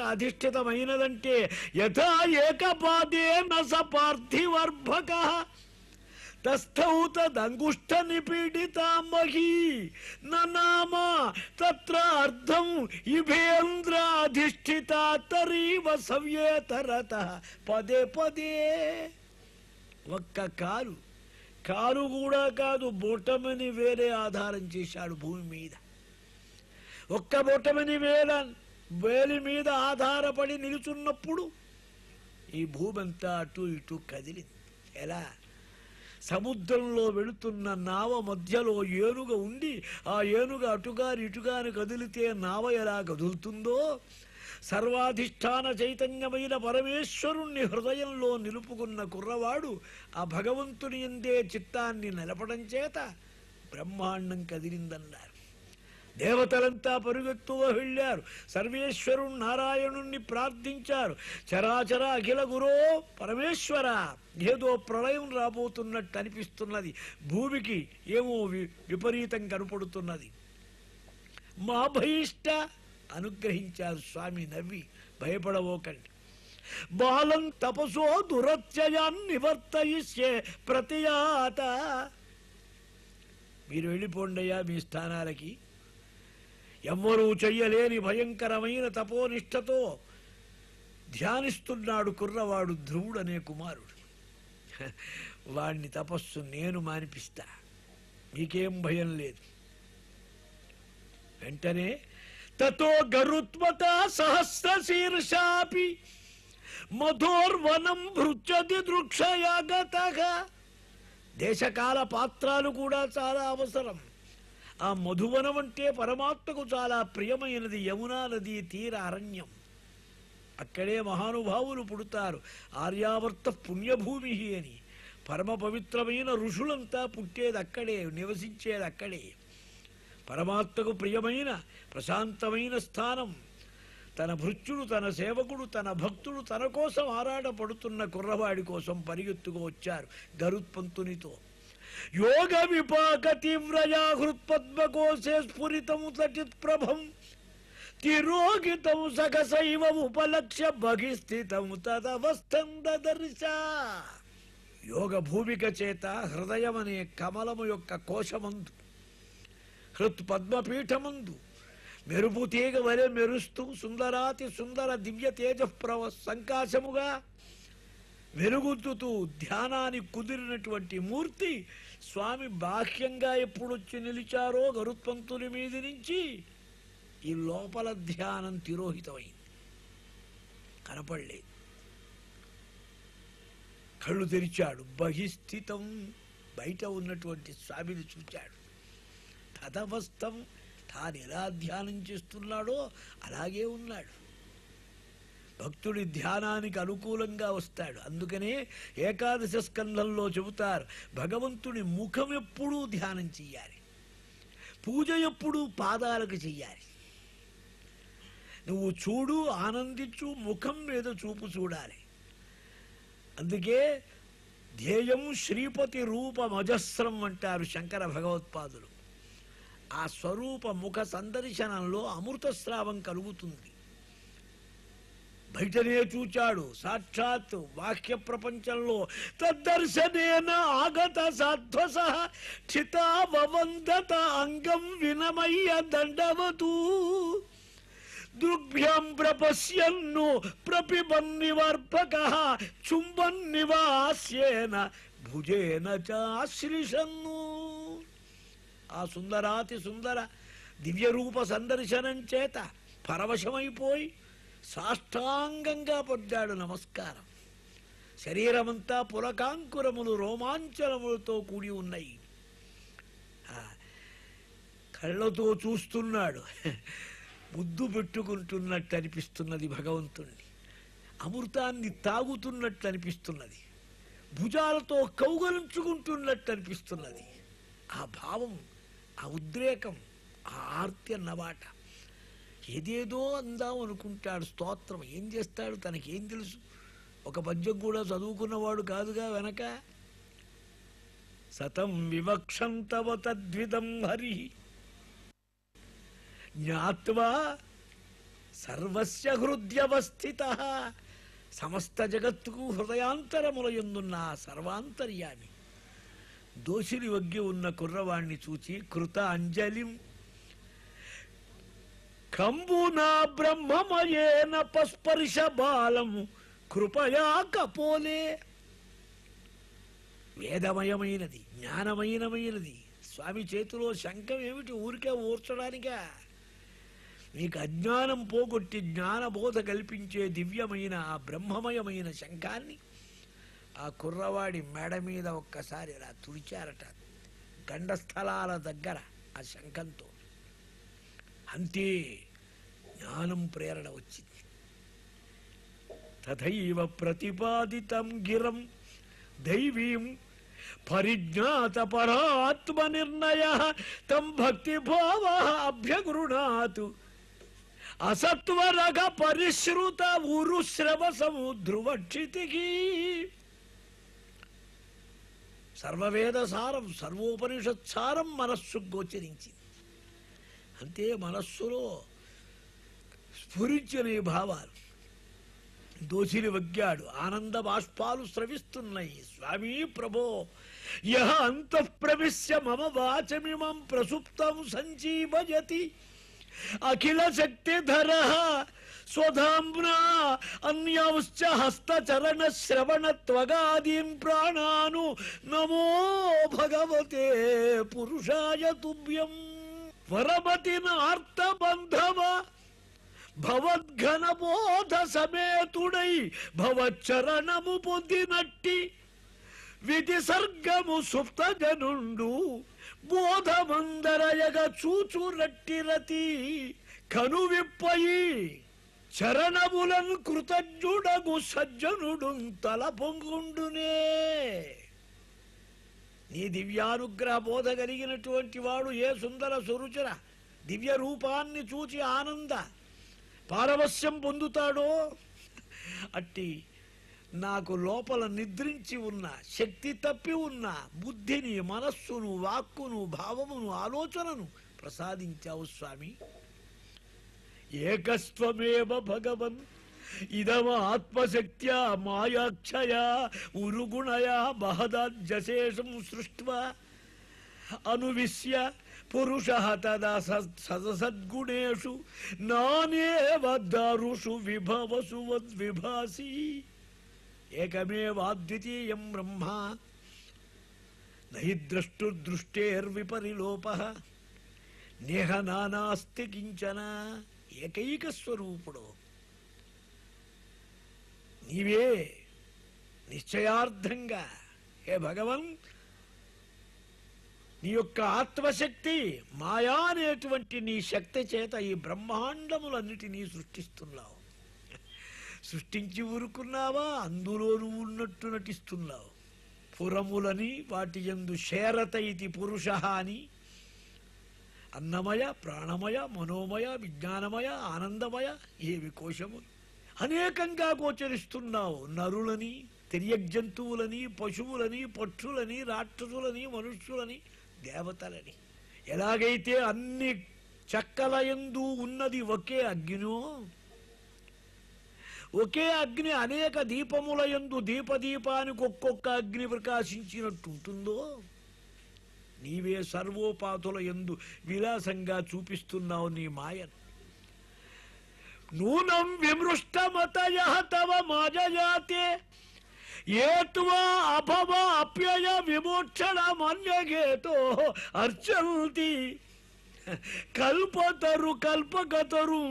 అధిష్ఠితమైనదంటే యథా ఏకపాదే నస పార్థివర్భక తస్థౌ తదంగుష్ట నిపీడితామహీ నామ తత్ర అర్థం ఇభేంద్రాధిష్ఠిత తరీవ సవ్యేతరత పదే పదే ఒక్క కాలు కాలు కూడా కాదు బొటమని వేరే ఆధారం చేశాడు భూమి మీద ఒక్క బొటమని వేల వేలి మీద ఆధారపడి నిలుచున్నప్పుడు ఈ భూమంతా అటు ఇటు కదిలింది ఎలా సముద్రంలో వెళుతున్న నావ మధ్యలో ఏనుగ ఉండి ఆ ఏనుగ అటుగాని ఇటుగాని కదిలితే నావ ఎలా కదులుతుందో సర్వాధిష్టాన చైతన్యమైన పరమేశ్వరుణ్ణి హృదయంలో నిలుపుకున్న కుర్రవాడు ఆ భగవంతుని ఎందే చిత్తాన్ని నిలపడం చేత బ్రహ్మాండం కదిలిందన్నారు దేవతలంతా పరుగెత్తు వెళ్ళారు సర్వేశ్వరుడు నారాయణుణ్ణి ప్రార్థించారు చరాచర అఖిల గురో పరమేశ్వర ఏదో ప్రళయం రాబోతున్నట్టు అనిపిస్తున్నది భూమికి ఏమో వి- విపరీతం కనపడుతున్నది మా భయిష్ట అనుగ్రహించారు స్వామి నవ్వి భయపడవోకండి బాలం తపసో దురత్యయాన్ని నివర్తయిష్యే ప్రతియాత మీరు వెళ్ళిపోండయ్యా మీ స్థానాలకి ఎవ్వరూ చెయ్యలేని భయంకరమైన తపోనిష్టతో ధ్యానిస్తున్నాడు కుర్రవాడు ధ్రువుడు అనే కుమారుడు వాణ్ణి తపస్సు నేను మానిపిస్తా మీకేం భయం లేదు వెంటనే తతో గరుత్మత సహస్ర శీర్షాపి మధోర్వనం భృత్యతి దృక్షయాగతగా దేశకాల పాత్రాలు కూడా చాలా అవసరం ఆ మధువనం అంటే పరమాత్మకు చాలా ప్రియమైనది యమునా నది తీర అరణ్యం అక్కడే మహానుభావులు పుడతారు ఆర్యావర్త పుణ్యభూమి అని పరమ పవిత్రమైన ఋషులంతా పుట్టేది అక్కడే నివసించేది అక్కడే పరమాత్మకు ప్రియమైన ప్రశాంతమైన స్థానం తన భృత్యుడు తన సేవకుడు తన భక్తుడు తన కోసం ఆరాటపడుతున్న కుర్రవాడి కోసం పరిగెత్తుకు వచ్చారు గరుత్పంతునితో యోగ విపాక తీవ్రయా హృత్పద్మకోశే స్ఫురితం తటిత్ ప్రభం తిరోగితం సగసైవ ఉపలక్ష్య బహిస్థితం తదవస్థం దదర్శ యోగ భూమిక చేత హృదయం అనే కమలము యొక్క కోశమందు హృత్ పద్మపీఠమందు మెరుపు తీగ వలె మెరుస్తూ సుందరాతి సుందర దివ్య తేజ ప్రవ సంకాశముగా వెలుగుతుతూ ధ్యానానికి కుదిరినటువంటి మూర్తి స్వామి బాహ్యంగా ఎప్పుడొచ్చి నిలిచారో గరుత్పంతుని మీది నుంచి ఈ లోపల ధ్యానం తిరోహితమైంది కనపడలేదు కళ్ళు తెరిచాడు బహిస్థితం బయట ఉన్నటువంటి స్వామిని చూచాడు తదవస్థం తాను ఎలా ధ్యానం చేస్తున్నాడో అలాగే ఉన్నాడు భక్తుడి ధ్యానానికి అనుకూలంగా వస్తాడు అందుకనే ఏకాదశ స్కంధంలో చెబుతారు భగవంతుడి ముఖం ఎప్పుడూ ధ్యానం చెయ్యాలి పూజ ఎప్పుడూ పాదాలకు చెయ్యాలి నువ్వు చూడు ఆనందించు ముఖం మీద చూపు చూడాలి అందుకే ధ్యేయం శ్రీపతి రూపమజస్రం అంటారు శంకర భగవత్పాదులు ఆ స్వరూప ముఖ సందర్శనంలో అమృత స్రావం కలుగుతుంది బయటనే చూచాడు సాక్షాత్ వాక్య ప్రపంచంలో తద్దర్శనేన ఆగత సాధ్వస క్షితావవందత అంగం వినమయ్య దండవతూ దృగ్భ్యాం ప్రపశ్యన్ను ప్రపిబన్నివర్పక చుంబన్నివాస్యేన భుజేన చాశ్లిషన్ను ఆ సుందరాతి సుందర దివ్య రూప సందర్శనం చేత పరవశమైపోయి సాష్టాంగంగా పడ్డాడు నమస్కారం శరీరమంతా పులకాంకురములు రోమాంచనములతో కూడి ఉన్నాయి ఆ, కళ్ళతో చూస్తున్నాడు ముద్దు పెట్టుకుంటున్నట్టు అనిపిస్తున్నది భగవంతుణ్ణి అమృతాన్ని తాగుతున్నట్టు అనిపిస్తున్నది భుజాలతో కౌగలించుకుంటున్నట్టు అనిపిస్తున్నది ఆ భావం ఆ ఉద్రేకం ఆ ఆర్తి అన్నమాట ఏదేదో అందాం అనుకుంటాడు స్తోత్రం ఏం చేస్తాడు తనకేం తెలుసు ఒక పద్యం కూడా చదువుకున్నవాడు కాదుగా వెనక సతం వివక్షం తవ తద్విదం హరి జ్ఞాత్వా సర్వస్య హృద్యవస్థిత సమస్త జగత్తుకు హృదయాంతరముల ఎందున్న ఆ సర్వాంతర్యామి దోసిలి వగ్గి ఉన్న కుర్రవాణ్ణి చూచి కృత అంజలిం కంబునా బ్రహ్మమయేన పస్పర్శ బాలం కృపయా కపోలే వేదమయమైనది జ్ఞానమయమైనది స్వామి చేతిలో శంఖం ఏమిటి ఊరికే ఊర్చడానికా మీకు అజ్ఞానం పోగొట్టి జ్ఞానబోధ కల్పించే దివ్యమైన ఆ బ్రహ్మమయమైన శంఖాన్ని ఆ కుర్రవాడి మెడ మీద ఒక్కసారి ఇలా తుడిచారట గండస్థలాల దగ్గర ఆ శంఖంతో అంతే జ్ఞానం ప్రేరణ వచ్చింది తథైవ ప్రతిపాదితం గిరం దైవీం పరిజ్ఞాత పరాత్మ నిర్ణయ తం భక్తి భావ అభ్యగృణాతు అసత్వరగ పరిశ్రుత ఉరుశ్రవ సముద్రువక్షితికి సర్వవేద సారం సర్వోపనిషత్ సారం మనస్సు గోచరించింది అంతే మనస్సులో స్ఫురించిన ఈ భావాలు దోషిని వగ్గాడు ఆనంద బాష్పాలు స్రవిస్తున్నాయి స్వామి ప్రభో యహ అంతఃప్రవిశ్య మమ వాచమిమం ప్రసుప్తం సంజీవయతి అఖిల శక్తిధర స్వధాంనా అన్యాంశ్చ హస్తచరణ శ్రవణ త్వగాదీన్ ప్రాణాను నమో భగవతే పురుషాయ తుభ్యం వరమతినార్తబంధవ భవద్ఘనబోధ సమేతుడై భవచ్చరణము పొందినట్టి విధిసర్గము సుప్త జనుండు బోధమందరయగ చూచురట్టిరతి కనువిప్పయి చరణములన్ కృతజ్ఞుడగు సజ్జనుడు తల పొంగుండునే నీ దివ్యానుగ్రహ బోధ కలిగినటువంటి వాడు ఏ సుందర సురుచుర దివ్య రూపాన్ని చూచి ఆనంద పారవస్యం పొందుతాడో అట్టి నాకు లోపల నిద్రించి ఉన్న శక్తి తప్పి ఉన్న బుద్ధిని మనస్సును వాక్కును భావమును ఆలోచనను ప్రసాదించావు స్వామి ఏకస్త్వమేవ భగవన్ ఇదమ ఆత్మశక్త్యా మాయాక్షయా ఉరుగుణయా మహదాజ్యశేషం సృష్ట్వా అనువిశ్య పురుష తదా సదసద్గుణేషు నానేవ దారుషు విభవసు వద్విభాసి ఏకమేవాద్వితీయం బ్రహ్మ నహి ద్రష్టుర్దృష్టేర్విపరిలోప నేహ నానాస్తి కించన ఏకైక స్వరూపుడు నీవే నిశ్చయార్థంగా హే భగవన్ నీ యొక్క ఆత్మశక్తి మాయా అనేటువంటి నీ శక్తి చేత ఈ బ్రహ్మాండములన్నిటినీ సృష్టిస్తున్నావు సృష్టించి ఊరుకున్నావా అందులో నువ్వు ఉన్నట్టు నటిస్తున్నావు పురములని వాటి యందు శేరత ఇది పురుష అని అన్నమయ ప్రాణమయ మనోమయ విజ్ఞానమయ ఆనందమయ ఏవి కోశములు అనేకంగా గోచరిస్తున్నావు నరులని జంతువులని పశువులని పక్షులని రాక్షసులని మనుష్యులని దేవతలని ఎలాగైతే అన్ని చెక్కల యందు ఉన్నది ఒకే అగ్నినో ఒకే అగ్ని అనేక దీపముల యందు దీపదీపానికి ఒక్కొక్క అగ్ని ప్రకాశించినట్టు ఉంటుందో నీవే సర్వోపాతుల యందు విలాసంగా చూపిస్తున్నావు నీ మాయను నూనం విమృష్టమతయ తవ మాజయాతే ఏత్వా అభవ అప్యయ విమోక్షణ మన్యగేతో అర్చంతి కల్పతరు కల్పకతరు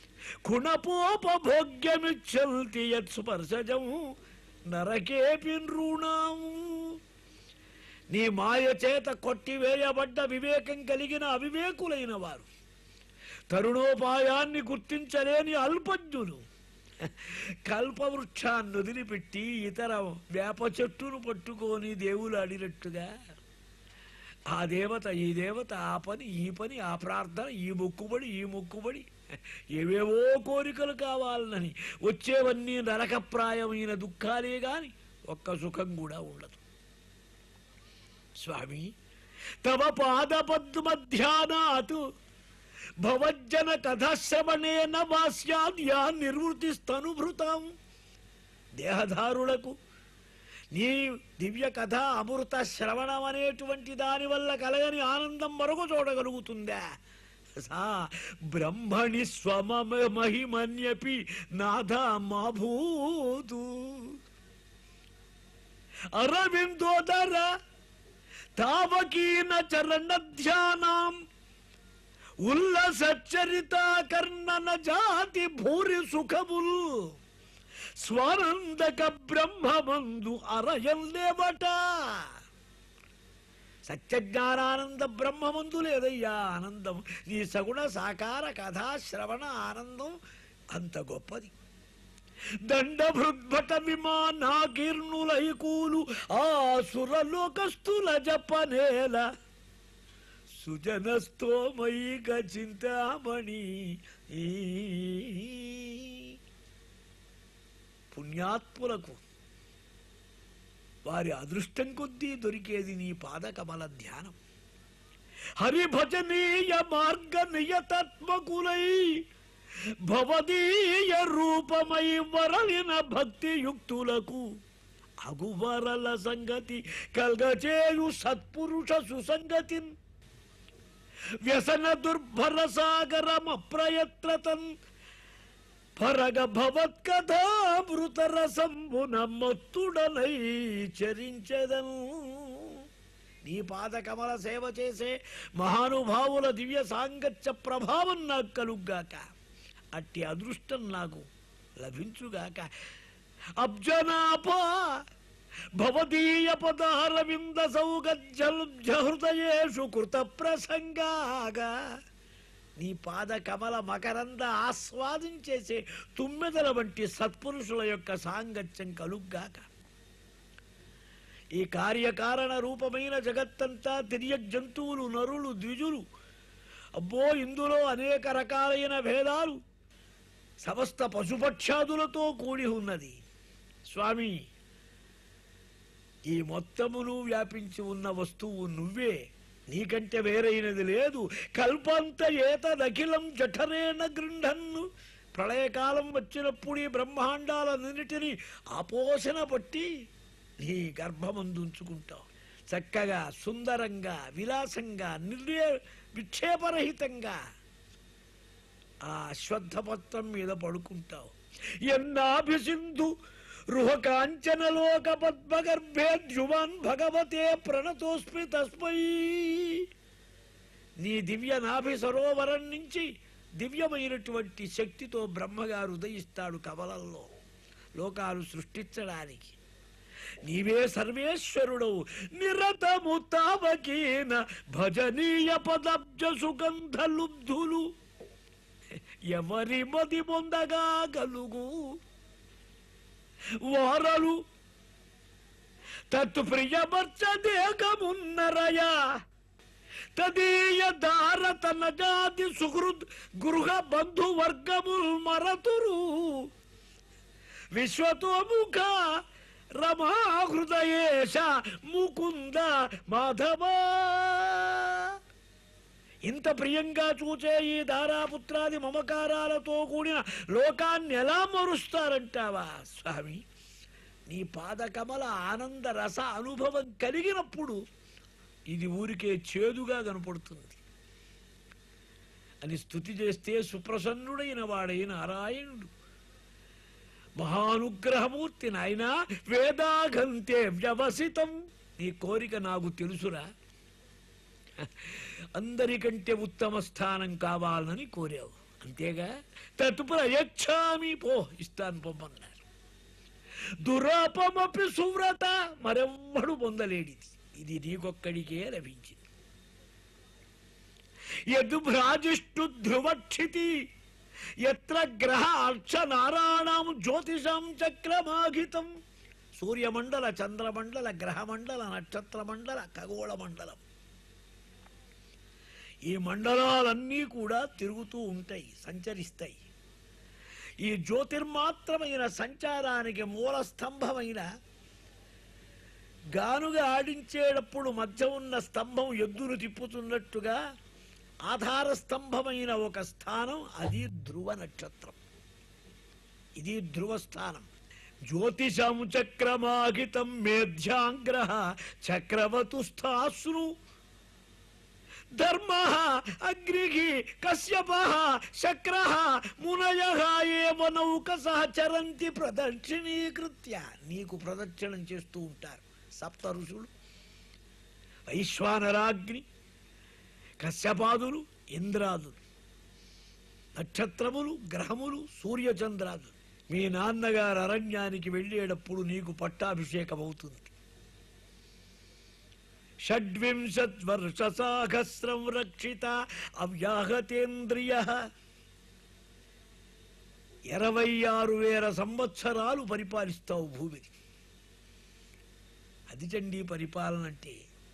కుణపోపభోగ్యమిచ్చల్తి యత్స్పర్శజం నరకేపి నృణాము నీ మాయ చేత కొట్టివేయబడ్డ వివేకం కలిగిన అవివేకులైన వారు తరుణోపాయాన్ని గుర్తించలేని అల్పజ్ఞులు కల్పవృక్షాన్ని వదిలిపెట్టి ఇతర వేప చెట్టును పట్టుకొని దేవులు ఆడినట్టుగా ఆ దేవత ఈ దేవత ఆ పని ఈ పని ఆ ప్రార్థన ఈ మొక్కుబడి ఈ మొక్కుబడి ఏవేవో కోరికలు కావాలని వచ్చేవన్నీ నరకప్రాయమైన దుఃఖాలే గాని ఒక్క సుఖం కూడా ఉండదు స్వామి తవ పాదపద్మధ్యానాత్ భవజ్జన కథశ్రవణేన వాస్యాద్యా నిర్వృతిస్తనుభృతాం దేహధారులకు నీ దివ్య కథ అమృత శ్రవణం అనేటువంటి దాని వల్ల కలగని ఆనందం మరొక చూడగలుగుతుందా సా బ్రహ్మణి స్వమ మహిమన్యపి నాథ మాభూతు అరవిందోదర తావకీన చరణ ధ్యానం ఉల్లసచ్చరిత కర్ణన జాతి భూరి సుఖముల్ స్వానందక బ్రహ్మమందు అరయల్లేవట సత్యజ్ఞానానంద బ్రహ్మమందు లేదయ్యా ఆనందం నీ సగుణ సాకార కథా శ్రవణ ఆనందం అంత గొప్పది దండభృద్భట విమానాకీర్ణులైకూలు ఆ సురలోకస్తుల జపనేల సుజనస్తోమయిక చింతామణి ఈ పుణ్యాత్ములకు వారి అదృష్టం కొద్దీ దొరికేది నీ పాదకమల ధ్యానం హరిభజనీయ మార్గ నియతత్మకులై భవదీయ రూపమై వరలిన భక్తియుక్తులకు అగువరల సంగతి కల్గచేయు సత్పురుష సుసంగతిన్ వ్యసన దుర్భర సాగరమ ప్రయత్నతన్ పరగ భవత్కథామృత రసంబున మత్తుడనై చరించదను నీ పాదకమల సేవ చేసే మహానుభావుల దివ్య సాంగత్య ప్రభావం నాకు కలుగ్గాక అట్టి అదృష్టం నాకు లభించుగాక అబ్జనాప భవదీయ పదారవింద సౌగజ్జల్జ హృదయేషు కృత ప్రసంగాగా నీ పాద కమల మకరంద ఆస్వాదించేసే తుమ్మెదల వంటి సత్పురుషుల యొక్క సాంగత్యం కలుగ్గాక ఈ కార్యకారణ రూపమైన జగత్తంతా తిరియ జంతువులు నరులు ద్విజులు అబ్బో ఇందులో అనేక రకాలైన భేదాలు సమస్త పశుపక్షాదులతో కూడి ఉన్నది స్వామి ఈ మొత్తమును వ్యాపించి ఉన్న వస్తువు నువ్వే నీకంటే వేరైనది లేదు కల్పంత ఏతదఖిలం జఠరేణ గృంఢన్ను ప్రళయకాలం వచ్చినప్పుడు ఈ బ్రహ్మాండాలన్నిటినీ ఆపోషణ పట్టి నీ గర్భమందుంచుకుంటావు చక్కగా సుందరంగా విలాసంగా నిర్లే విక్షేపరహితంగా ఆ అశ్వత్థపత్రం మీద పడుకుంటావు ఎన్నాభిసింధు రుహకాంచనలోక పద్మగర్భేద్యువాన్ భగవతే ప్రణతోస్మి తస్మై నీ దివ్య నాభి సరోవరం నుంచి దివ్యమైనటువంటి శక్తితో బ్రహ్మగారు ఉదయిస్తాడు కవలల్లో లోకాలు సృష్టించడానికి నీవే సర్వేశ్వరుడవు నిరతము తావకీన భజనీయ పదబ్జ సుగంధ లుబ్ధులు ఎవరి మది పొందగా కలుగు వారలు తత్తు ప్రియమర్చదేకమున్నరయా తదీయ దారతన జాతి సుహృద్ గృహ బంధు వర్గముల్ మరతురు విశ్వతోముఖ రమా హృదయేశ ముకుంద మాధవ ఇంత ప్రియంగా చూచే ఈ దారాపుత్రాది మమకారాలతో కూడిన లోకాన్ని ఎలా మరుస్తారంటావా స్వామి నీ పాదకమల ఆనంద రస అనుభవం కలిగినప్పుడు ఇది ఊరికే చేదుగా కనపడుతుంది అని స్థుతి చేస్తే సుప్రసన్నుడైన వాడై నారాయణుడు మహానుగ్రహమూర్తి నాయన వేదాగంతే వ్యవసితం నీ కోరిక నాకు తెలుసురా అందరికంటే ఉత్తమ స్థానం కావాలని కోరావు అంతేగా తదుపరి అయచ్చామి పో ఇస్తాను పొమ్మన్నారు దురాపమపి సువ్రత మరెవ్వడు పొందలేడిది ఇది నీకొక్కడికే లభించింది యదు భ్రాజిష్టు ధ్రువక్షితి ఎత్ర గ్రహ అర్చ నారాయణం జ్యోతిషం చక్రమాఘితం సూర్యమండల చంద్రమండల గ్రహమండల నక్షత్ర మండల ఖగోళ మండలం ఈ మండలాలన్నీ కూడా తిరుగుతూ ఉంటాయి సంచరిస్తాయి ఈ జ్యోతిర్మాత్రమైన సంచారానికి మూల స్తంభమైన గానుగా ఆడించేటప్పుడు మధ్య ఉన్న స్తంభం ఎద్దును తిప్పుతున్నట్టుగా ఆధార స్తంభమైన ఒక స్థానం అది ధ్రువ నక్షత్రం ఇది ధ్రువ స్థానం జ్యోతిషం చక్రమాహితం మేధ్యాంగ్రహ చక్రవతుస్థాశ్రు ధర్మ అగ్ని కశ్యప శక్ర మునయ ఏవ నౌక సహచరంతి ప్రదక్షిణీకృత్య నీకు ప్రదక్షిణం చేస్తూ ఉంటారు సప్త ఋషులు వైశ్వానరాగ్ని కశ్యపాదులు ఇంద్రాదులు నక్షత్రములు గ్రహములు సూర్యచంద్రాదులు మీ నాన్నగారు అరణ్యానికి వెళ్ళేటప్పుడు నీకు పట్టాభిషేకం అవుతుంది షడ్వింశత్ వర్ష సాహస్రం రక్షిత అవ్యాహతేంద్రియ ఇరవై ఆరు వేల సంవత్సరాలు పరిపాలిస్తావు భూమిని అది చండీ పరిపాలన అంటే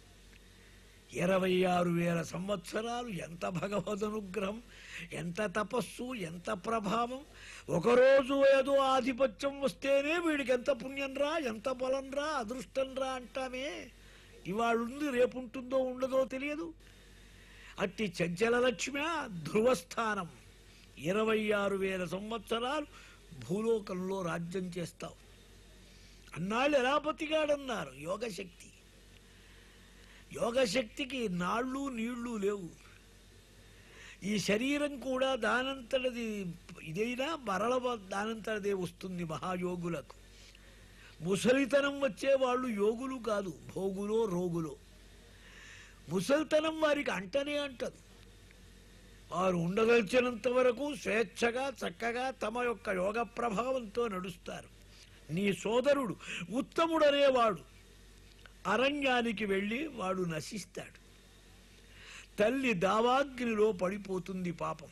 ఇరవై ఆరు వేల సంవత్సరాలు ఎంత భగవద్ అనుగ్రహం ఎంత తపస్సు ఎంత ప్రభావం ఒకరోజు ఏదో ఆధిపత్యం వస్తేనే వీడికి ఎంత పుణ్యం రా ఎంత బలం రా అదృష్టం రా అంటామే ఇవాళ ఉంది రేపుంటుందో ఉండదో తెలియదు అట్టి చంచల లక్ష్మ్య ధ్రువస్థానం ఇరవై ఆరు వేల సంవత్సరాలు భూలోకంలో రాజ్యం చేస్తావు అన్నాళ్ళు ఎలా బతికాడన్నారు యోగశక్తి యోగశక్తికి నాళ్ళు నీళ్లు లేవు ఈ శరీరం కూడా దానంతటది ఇదైనా మరల దానంతటదే వస్తుంది మహాయోగులకు ముసలితనం వచ్చే వాళ్ళు యోగులు కాదు భోగులో రోగులో ముసలితనం వారికి అంటనే అంటదు వారు ఉండదలిచినంత వరకు స్వేచ్ఛగా చక్కగా తమ యొక్క యోగ ప్రభావంతో నడుస్తారు నీ సోదరుడు ఉత్తముడనేవాడు అరణ్యానికి వెళ్ళి వాడు నశిస్తాడు తల్లి దావాగ్నిలో పడిపోతుంది పాపం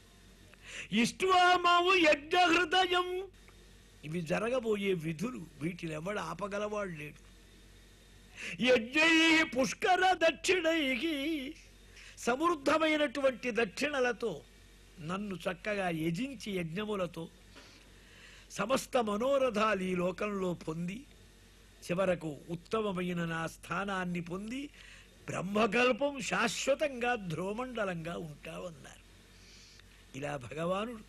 ఇష్టామాము యజ్ఞ హృదయం ఇవి జరగబోయే విధులు వీటిని ఎవడు ఆపగలవాడు లేడు యజ్ఞై పుష్కర దక్షిణైకి సమృద్ధమైనటువంటి దక్షిణలతో నన్ను చక్కగా యజించి యజ్ఞములతో సమస్త మనోరథాలు ఈ లోకంలో పొంది చివరకు ఉత్తమమైన నా స్థానాన్ని పొంది బ్రహ్మకల్పం శాశ్వతంగా ధ్రువమండలంగా ఉంటావన్నారు ఇలా భగవానుడు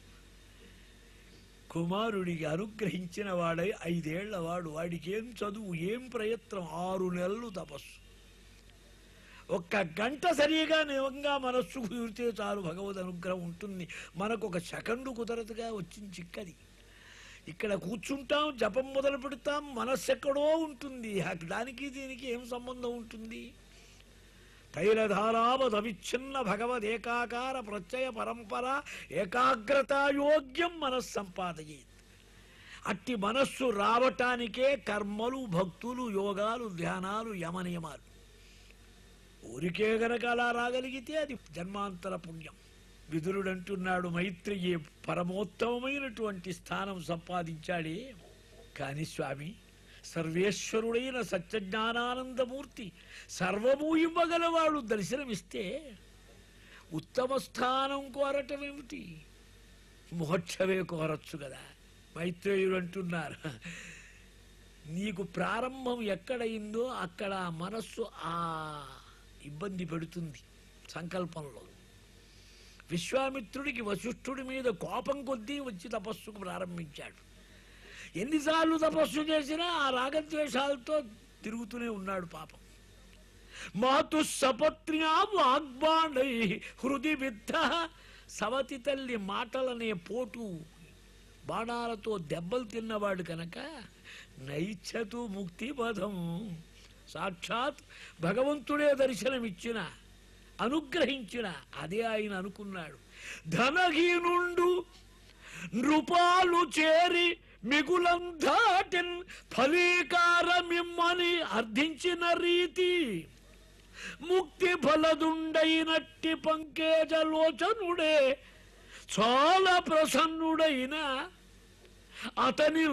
కుమారుడికి అనుగ్రహించిన వాడై ఐదేళ్ల వాడు వాడికి ఏం చదువు ఏం ప్రయత్నం ఆరు నెలలు తపస్సు ఒక్క గంట సరిగా నిజంగా మనస్సు కుదిరితే చాలు భగవద్ అనుగ్రహం ఉంటుంది మనకు ఒక సెకండు కుదరదుగా వచ్చింది చిక్కది ఇక్కడ కూర్చుంటాం జపం మొదలు పెడతాం మనస్సు ఎక్కడో ఉంటుంది ఆ దానికి దీనికి ఏం సంబంధం ఉంటుంది తైలధారావధవిచ్ఛిన్న భగవద్ ఏకాకార ప్రత్యయ పరంపర ఏకాగ్రతాయోగ్యం మనస్సంపాదయేత్ అట్టి మనస్సు రావటానికే కర్మలు భక్తులు యోగాలు ధ్యానాలు యమనియమాలు ఊరికే గనక అలా రాగలిగితే అది జన్మాంతర పుణ్యం విదురుడు అంటున్నాడు మైత్రియే పరమోత్తమమైనటువంటి స్థానం సంపాదించాడే కాని స్వామి సర్వేశ్వరుడైన సత్యజ్ఞానానందమూర్తి సర్వము ఇవ్వగలవాడు దర్శనమిస్తే ఉత్తమ స్థానం కోరటం ఏమిటి మోక్షమే కోరచ్చు కదా మైత్రేయుడు అంటున్నారు నీకు ప్రారంభం ఎక్కడైందో అక్కడ ఆ మనస్సు ఆ ఇబ్బంది పెడుతుంది సంకల్పంలో విశ్వామిత్రుడికి వశిష్ఠుడి మీద కోపం కొద్దీ వచ్చి తపస్సుకు ప్రారంభించాడు ఎన్నిసార్లు తపస్సు చేసినా ఆ రాగద్వేషాలతో తిరుగుతూనే ఉన్నాడు పాపం మాతు సపత్న్యా వాగ్బాణై హృది విద్ధ సవతి తల్లి మాటలనే పోటు బాణాలతో దెబ్బలు తిన్నవాడు కనుక నైచ్చతు ముక్తి పదం సాక్షాత్ భగవంతుడే దర్శనమిచ్చిన అనుగ్రహించిన అదే ఆయన అనుకున్నాడు ధనహీనుండు నృపాలు చేరి మిగులం దాటిన్ ఫలీకారమిమ్మని అర్థించిన రీతి ముక్తి ఫలదుండైనట్టి పంకేజలోచనుడే చాలా ప్రసన్నుడైన అతని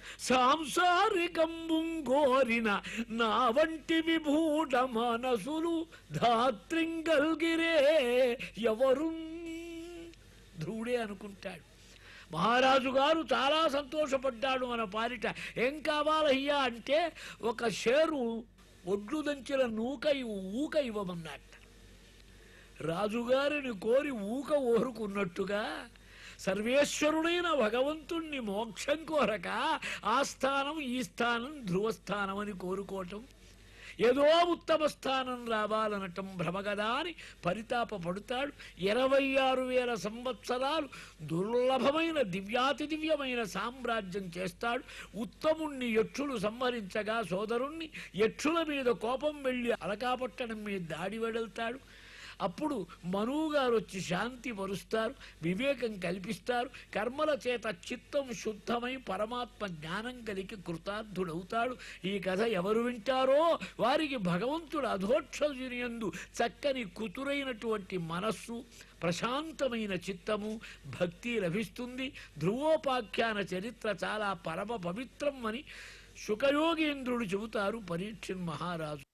సాంసారికంబుంగోరిన నా వంటి విభూడ మనసులు ధాత్రింగల్గిరే ఎవరు ధ్రువుడే అనుకుంటాడు మహారాజు గారు చాలా సంతోషపడ్డాడు మన పాలిట ఏం కావాలయ్యా అంటే ఒక షేరు ఒడ్లు దంచిన నూక ఇవ్వు, ఊక ఇవ్వమన్నట్ట రాజుగారిని కోరి ఊక ఓరుకున్నట్టుగా సర్వేశ్వరుడైన భగవంతుణ్ణి మోక్షం కోరక ఆ స్థానం ఈ స్థానం ధ్రువస్థానం అని కోరుకోవటం ఏదో ఉత్తమ స్థానం రావాలనటం భ్రమగదా అని పరితాపపడుతాడు ఇరవై ఆరు వేల సంవత్సరాలు దుర్లభమైన దివ్యాతి దివ్యమైన సామ్రాజ్యం చేస్తాడు ఉత్తముణ్ణి యక్షులు సంహరించగా సోదరుణ్ణి యక్షుల మీద కోపం వెళ్ళి అలకాపట్టణం మీద దాడి వెడల్తాడు అప్పుడు మనువు గారు వచ్చి శాంతి పరుస్తారు వివేకం కల్పిస్తారు కర్మల చేత చిత్తం శుద్ధమై పరమాత్మ జ్ఞానం కలిగి కృతార్థుడవుతాడు ఈ కథ ఎవరు వింటారో వారికి భగవంతుడు అధోక్షజునియందు చక్కని కుతురైనటువంటి మనస్సు ప్రశాంతమైన చిత్తము భక్తి లభిస్తుంది ధ్రువోపాఖ్యాన చరిత్ర చాలా పరమ పవిత్రం అని శుకయోగేంద్రుడు చెబుతారు పరీక్షణ్ మహారాజు